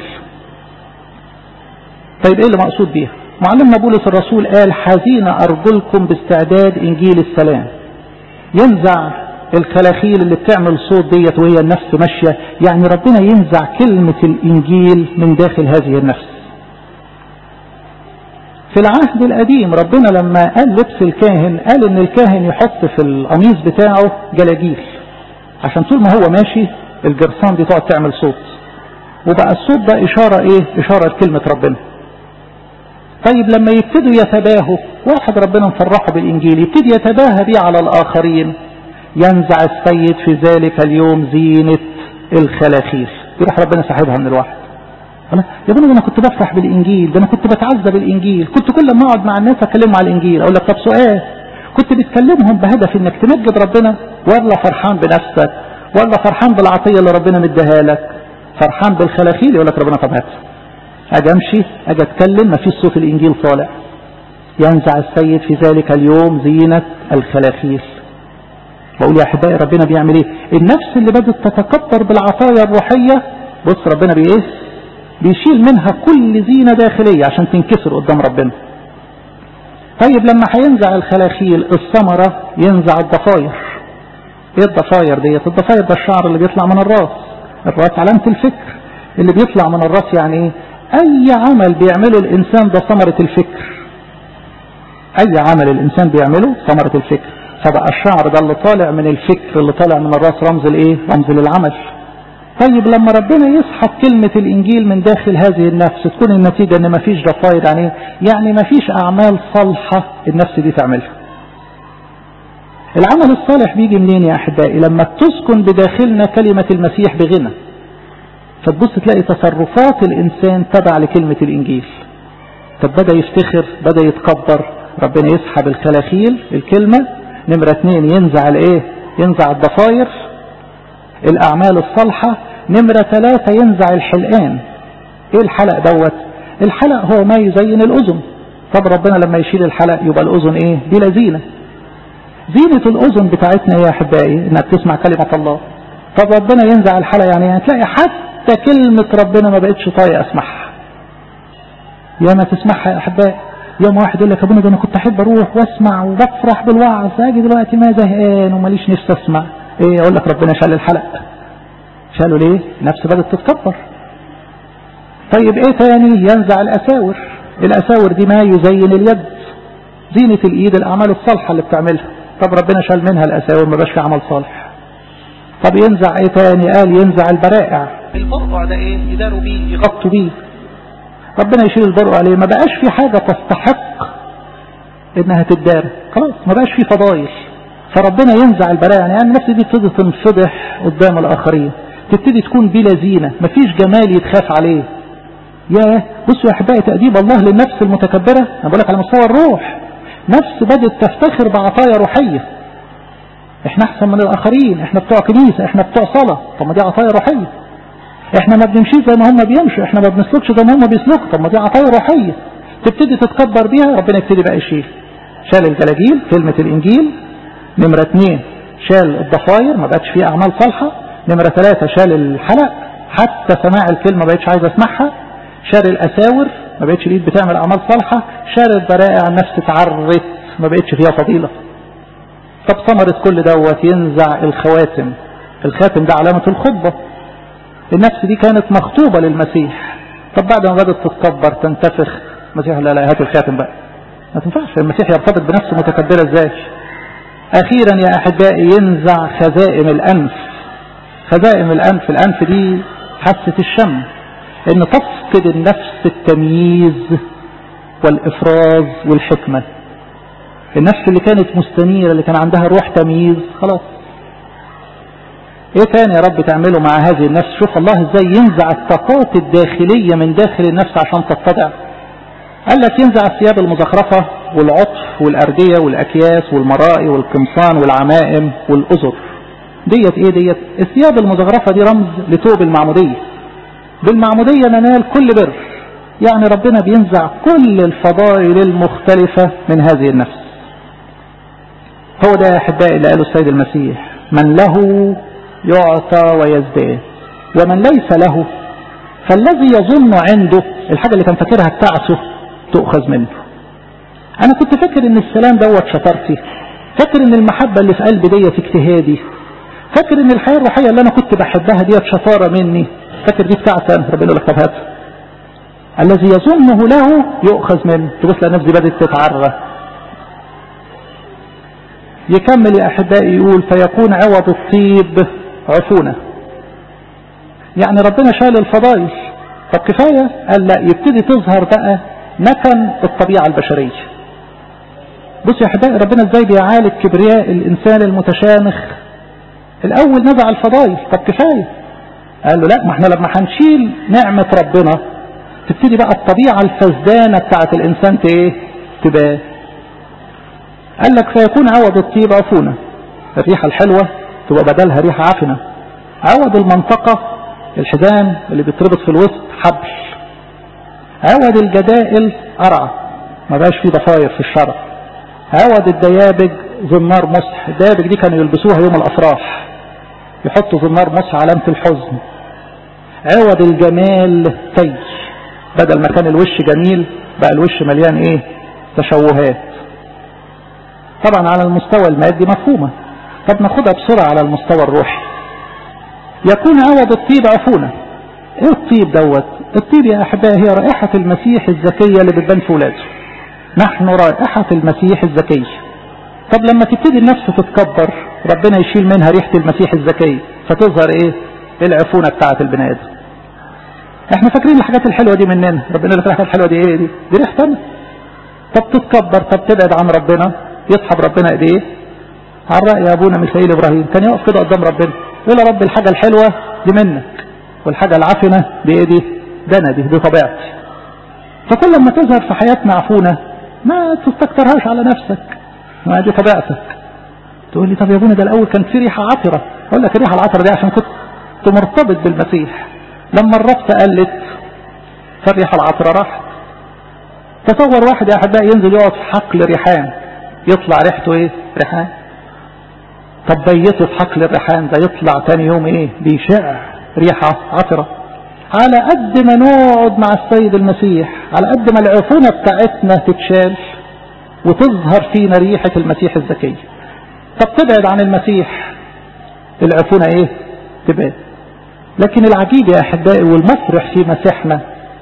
طيب ايه اللي مقصود بيها معلمنا بولس الرسول قال حزين أرجلكم باستعداد إنجيل السلام ينزع الخلاخيل اللي بتعمل صوت ديت وهي النفس ماشية يعني ربنا ينزع كلمة الإنجيل من داخل هذه النفس في العهد القديم ربنا لما قال لبس الكاهن قال ان الكاهن يحط في القميص بتاعه جلاجيل عشان طول ما هو ماشي الجرسان دي تقعد تعمل صوت وبقى الصوت ده اشارة ايه اشارة لكلمة ربنا طيب لما يبتدوا يتباهوا واحد ربنا مفرحه بالإنجيل يبتدي يتباهى بيه على الآخرين ينزع السيد في ذلك اليوم زينة الخلاخيل يروح ربنا سحبها من الواحد يا ابني انا كنت بفرح بالانجيل ده انا كنت بتعزى بالانجيل كنت كل ما اقعد مع الناس اكلمهم على الانجيل اقول لك طب سؤال كنت بتكلمهم بهدف انك تمجد ربنا ولا فرحان بنفسك ولا فرحان بالعطيه اللي ربنا مديها لك فرحان بالخلاخيل يقول لك ربنا طب هات اجي امشي اجي اتكلم ما فيش صوت الانجيل طالع ينزع السيد في ذلك اليوم زينة الخلاخيل بقول يا احبائي ربنا بيعمل ايه النفس اللي بدأت تتكبر بالعطايا الروحية بص ربنا بايه بيشيل منها كل زينة داخلية عشان تنكسر قدام ربنا طيب لما هينزع الخلاخيل الثمرة ينزع الضفاير ايه الضفاير ديت الضفاير ده الشعر اللي بيطلع من الراس الراس علامة الفكر اللي بيطلع من الراس يعني ايه اي عمل بيعمله الانسان ده ثمرة الفكر اي عمل الانسان بيعمله ثمرة الفكر فبقى الشعر ده اللي طالع من الفكر اللي طالع من الراس رمز الايه رمز للعمل طيب لما ربنا يسحب كلمة الانجيل من داخل هذه النفس تكون النتيجة ان مفيش ضفاير يعني يعني مفيش اعمال صالحة النفس دي تعملها العمل الصالح بيجي منين يا احبائي لما تسكن بداخلنا كلمة المسيح بغنى فتبص تلاقي تصرفات الإنسان تبع لكلمة الإنجيل طب بدأ يفتخر بدأ يتكبر ربنا يسحب الخلاخيل الكلمة نمرة اتنين ينزع الايه ينزع الضفاير الأعمال الصالحة نمرة ثلاثة ينزع الحلقان ايه الحلق دوت الحلق هو ما يزين الأذن طب ربنا لما يشيل الحلق يبقى الأذن ايه بلا زينة زينة الأذن بتاعتنا يا أحبائي انك تسمع كلمة الله طب ربنا ينزع الحلق يعني هتلاقي حتى حتى كلمة ربنا ما بقتش طايق اسمعها يا ما تسمعها يا احبائي يوم واحد يقول لك يا ابونا ده انا كنت احب اروح واسمع وبفرح بالوعظ اجي دلوقتي ما زهقان وماليش نفسي اسمع ايه اقول لك ربنا شال الحلق شالوا ليه نفس بدأت تتكبر طيب ايه تاني ينزع الاساور الاساور دي ما يزين اليد زينة الايد الاعمال الصالحة اللي بتعملها طب ربنا شال منها الاساور ما بقاش في عمل صالح طب ينزع ايه تاني قال ينزع البرائع البرقع ده ايه يداروا بيه يغطوا بيه ربنا يشيل البرقع عليه ما بقاش في حاجة تستحق انها تدار خلاص ما بقاش في فضايل فربنا ينزع البرائع يعني النفس دي تبتدي تنفضح قدام الاخرين تبتدي تكون بلا زينة مفيش جمال يتخاف عليه يا بصوا يا احبائي تأديب الله للنفس المتكبرة انا بقول لك على مستوى الروح نفس بدأت تفتخر بعطايا روحية احنا احسن من الاخرين احنا بتوع كنيسة احنا بتوع صلاة طب ما دي عطايا روحية احنا ما بنمشيش زي ما هم بيمشوا احنا ما بنسلكش زي ما هم بيسلكوا طب ما دي عطايا روحية تبتدي تتكبر بيها ربنا يبتدي بقى يشيل شال الجلاجيل كلمة الانجيل نمرة اثنين شال الضفاير ما بقتش فيه اعمال صالحة نمرة ثلاثة شال الحلق حتى سماع الكلمة ما بقتش عايز اسمعها شال الاساور ما بقتش الايد بتعمل اعمال صالحة شال البرائع النفس تعرت ما بقتش فيها فضيلة طب ثمرة كل دوت ينزع الخواتم الخاتم ده علامة الخطبة النفس دي كانت مخطوبة للمسيح طب بعد ما بدأت تتكبر تنتفخ المسيح لا لا هات الخاتم بقى ما تنفعش المسيح يرتبط بنفسه متكبرة ازاي اخيرا يا احبائي ينزع خزائم الانف خزائم الانف الانف دي حاسة الشم ان تفقد النفس التمييز والافراز والحكمة النفس اللي كانت مستنيرة اللي كان عندها روح تمييز خلاص ايه تاني يا رب تعمله مع هذه النفس شوف الله ازاي ينزع الطاقات الداخلية من داخل النفس عشان تتضع قال لك ينزع الثياب المزخرفة والعطف والأردية والأكياس والمرائي والقمصان والعمائم والأزر ديت ايه ديت الثياب المزخرفة دي رمز لتوب المعمودية بالمعمودية ننال كل بر يعني ربنا بينزع كل الفضائل المختلفة من هذه النفس هو ده يا أحبائي اللي قاله السيد المسيح من له يعطى ويزداد ومن ليس له فالذي يظن عنده الحاجة اللي كان فاكرها بتاعته تؤخذ منه أنا كنت فاكر إن السلام دوت شطارتي فاكر إن المحبة اللي في قلبي ديت اجتهادي فاكر إن الحياة الروحية اللي أنا كنت بحبها ديت شطارة مني فاكر دي بتاعتي أنا ربنا يقول لك طب هات الذي يظنه له يؤخذ منه تبص الناس دي بدأت تتعرى يكمل يا أحبائي يقول فيكون عوض الطيب عفونة يعني ربنا شال الفضائل طب كفاية قال لا يبتدي تظهر بقى نتن الطبيعة البشرية بص يا أحبائي ربنا ازاي بيعالج كبرياء الإنسان المتشامخ الأول نزع الفضائل طب كفاية قال له لا ما احنا لما هنشيل نعمة ربنا تبتدي بقى الطبيعة الفزدانة بتاعت الإنسان ايه تبان قال لك فيكون عوض الطيب عفونة الريحة الحلوة تبقى بدلها ريحة عفنة عوض المنطقة الحزام اللي بيتربط في الوسط حبل عوض الجدائل قرعة ما بقاش فيه ضفاير في الشرع عوض الديابج زنار مصح الديابج دي كانوا يلبسوها يوم الأفراح يحطوا زنار مصح علامة الحزن عوض الجمال تي بدل ما كان الوش جميل بقى الوش مليان ايه تشوهات طبعا على المستوى المادي مفهومة طب ناخدها بسرعة على المستوى الروحي يكون عوض الطيب عفونة ايه الطيب دوت الطيب يا احبائي هي رائحة المسيح الزكية اللي بتبان في ولاده نحن رائحة المسيح الزكي طب لما تبتدي النفس تتكبر ربنا يشيل منها ريحة المسيح الزكي فتظهر ايه العفونة بتاعة البني ادم احنا فاكرين الحاجات الحلوة دي مننا ربنا اللي الحاجات الحلوة دي ايه دي دي ريحتنا طب تتكبر طب تبعد عن ربنا يسحب ربنا ايديه على رأي ابونا ميخائيل ابراهيم كان يقف كده قدام ربنا يقول يا رب الحاجة الحلوة دي منك والحاجة العفنة دي ايه دي ده انا دي دي طبيعتي فكل ما تظهر في حياتنا عفونة ما تستكترهاش على نفسك ما دي طبيعتك تقول لي طب يا ابونا ده الاول كان في ريحة عطرة اقول لك الريحة العطرة دي عشان كنت مرتبط بالمسيح لما الربطة قلت فالريحة العطرة راحت تصور واحد يا احبائي ينزل يقعد في حقل ريحان يطلع ريحته ايه ريحان طب بيته في حقل الريحان ده يطلع تاني يوم ايه بيشع ريحة عطرة على قد ما نقعد مع السيد المسيح على قد ما العفونة بتاعتنا تتشال وتظهر فينا ريحة المسيح الزكي طب تبعد عن المسيح العفونة ايه تبعد لكن العجيب يا احبائي والمفرح في مسيحنا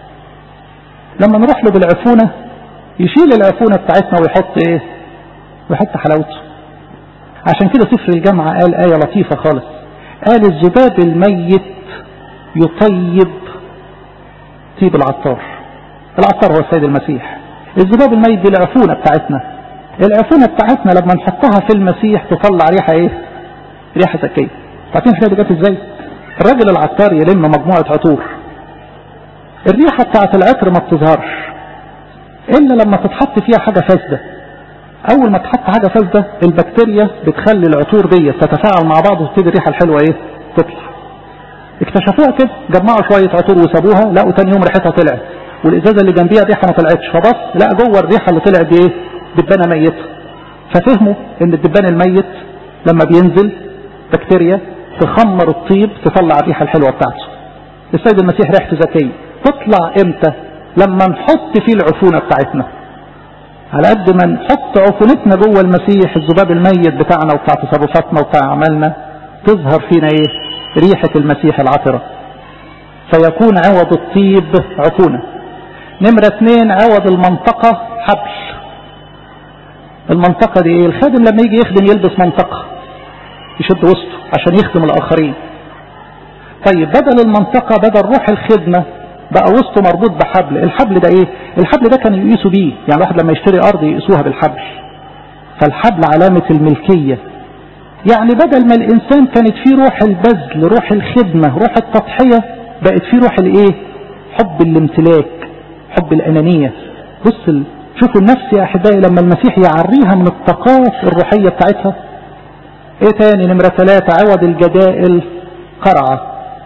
لما نروح له بالعفونة يشيل العفونة بتاعتنا ويحط ايه ويحط حلاوته عشان كده سفر الجامعة قال آية لطيفة خالص قال الذباب الميت يطيب طيب العطار العطار هو السيد المسيح الذباب الميت دي العفونة بتاعتنا العفونة بتاعتنا لما نحطها في المسيح تطلع ريحة ايه ريحة زكية عارفين الحكاية دي جت ازاي الراجل العطار يلم مجموعة عطور الريحة بتاعت العطر ما بتظهرش الا لما تتحط فيها حاجة فاسدة اول ما تحط حاجه فاسده البكتيريا بتخلي العطور دي تتفاعل مع بعض وتبتدي الريحه الحلوه ايه تطلع اكتشفوها كده جمعوا شويه عطور وسابوها لقوا تاني يوم ريحتها طلعت والازازه اللي جنبيها ريحه ما طلعتش فبص لا جوه الريحه اللي طلعت دي ايه دبانه ميته ففهموا ان الدبان الميت لما بينزل بكتيريا تخمر الطيب تطلع الريحه الحلوه بتاعته السيد المسيح ريحته ذكيه تطلع امتى لما نحط فيه العفونه بتاعتنا على قد ما نحط عفونتنا جوه المسيح الذباب الميت بتاعنا وبتاع تصرفاتنا وبتاع اعمالنا تظهر فينا ايه ريحه المسيح العطره فيكون عوض الطيب عفونه نمرة اثنين عوض المنطقة حبل المنطقة دي ايه الخادم لما يجي يخدم يلبس منطقة يشد وسطه عشان يخدم الاخرين طيب بدل المنطقة بدل روح الخدمة بقى وسطه مربوط بحبل الحبل ده ايه الحبل ده كانوا يقيسوا بيه يعني الواحد لما يشتري ارض يقيسوها بالحبل فالحبل علامة الملكية يعني بدل ما الانسان كانت فيه روح البذل روح الخدمة روح التضحية بقت فيه روح الايه حب الامتلاك حب الانانية بص شوفوا النفس يا احبائي لما المسيح يعريها من الطاقات الروحية بتاعتها ايه تاني نمرة ثلاثة عوض الجدائل قرعة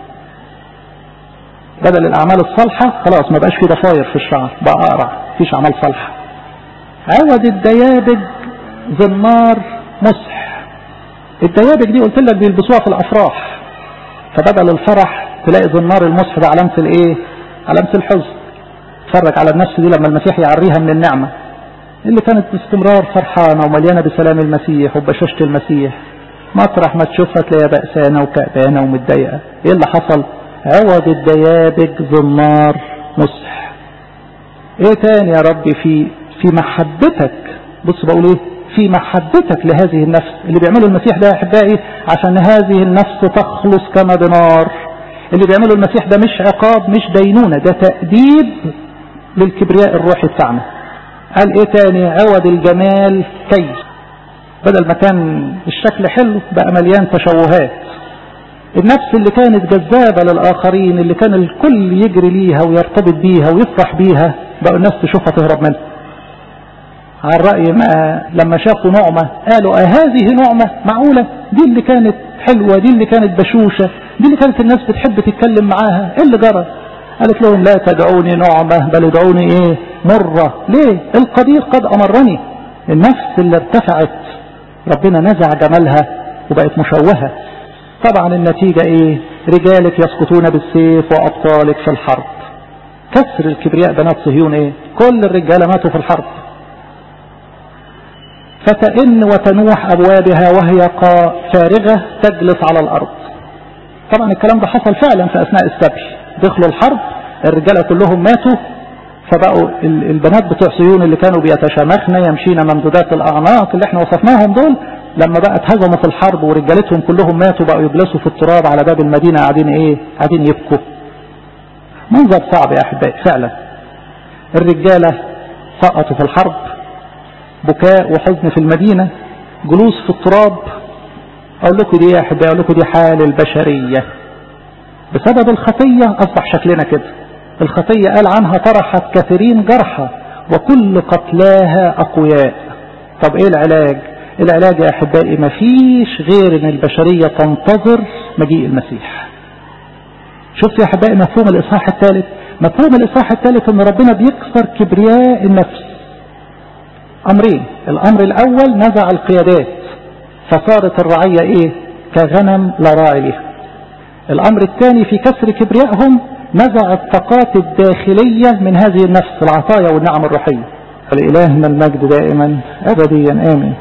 بدل الاعمال الصالحة خلاص ما بقاش في ضفاير في الشعر بقى اقرع مفيش اعمال صالحة عوض الديابج زنار مسح الديابج دي قلت لك بيلبسوها في الافراح فبدل الفرح تلاقي زنار المسح ده علامة الايه علامة الحزن اتفرج على النفس دي لما المسيح يعريها من النعمة اللي كانت باستمرار فرحانة ومليانة بسلام المسيح وبشاشة المسيح مطرح ما تشوفها تلاقيها بأسانة وكأبانة ومتضايقة ايه اللي حصل عوض الديابج زنار مسح ايه تاني يا ربي في في محبتك بص بقول ايه في محبتك لهذه النفس اللي بيعمله المسيح ده يا احبائي عشان هذه النفس تخلص كما بنار اللي بيعمله المسيح ده مش عقاب مش دينونة ده تأديب للكبرياء الروحي بتاعنا قال ايه تاني عوض الجمال كيس بدل ما كان الشكل حلو بقى مليان تشوهات النفس اللي كانت جذابة للآخرين اللي كان الكل يجري ليها ويرتبط بيها ويفرح بيها بقوا الناس تشوفها تهرب منها على الرأي ما لما شافوا نعمة قالوا اه هذه نعمة معقولة دي اللي كانت حلوة دي اللي كانت بشوشة دي اللي كانت الناس بتحب تتكلم معاها ايه اللي جرى قالت لهم لا تدعوني نعمة بل ادعوني ايه مرة ليه القدير قد امرني النفس اللي ارتفعت ربنا نزع جمالها وبقت مشوهة طبعا النتيجة ايه رجالك يسقطون بالسيف وابطالك في الحرب كسر الكبرياء بنات صهيون ايه كل الرجالة ماتوا في الحرب فتئن وتنوح ابوابها وهي فارغة تجلس على الارض طبعا الكلام ده حصل فعلا في اثناء السبي دخلوا الحرب الرجالة كلهم ماتوا فبقوا البنات بتوع صيون اللي كانوا بيتشامخن يمشين ممدودات الاعناق اللي احنا وصفناهم دول لما بقى اتهزموا في الحرب ورجالتهم كلهم ماتوا بقوا يجلسوا في التراب على باب المدينة قاعدين ايه قاعدين يبكوا منظر صعب يا احبائي فعلا الرجالة سقطوا في الحرب بكاء وحزن في المدينة جلوس في التراب اقول لكم دي يا احبائي اقول لكم دي حال البشرية بسبب الخطية اصبح شكلنا كده الخطية قال عنها طرحت كثيرين جرحى وكل قتلاها اقوياء طب ايه العلاج العلاج يا احبائي مفيش غير ان البشرية تنتظر مجيء المسيح شفت يا احبائي مفهوم الاصحاح الثالث مفهوم الاصحاح الثالث ان ربنا بيكسر كبرياء النفس امرين الامر الاول نزع القيادات فصارت الرعية ايه كغنم لا راعي لها الامر الثاني في كسر كبريائهم نزع الطاقات الداخلية من هذه النفس العطايا والنعم الروحية فلإلهنا المجد دائما أبديا آمين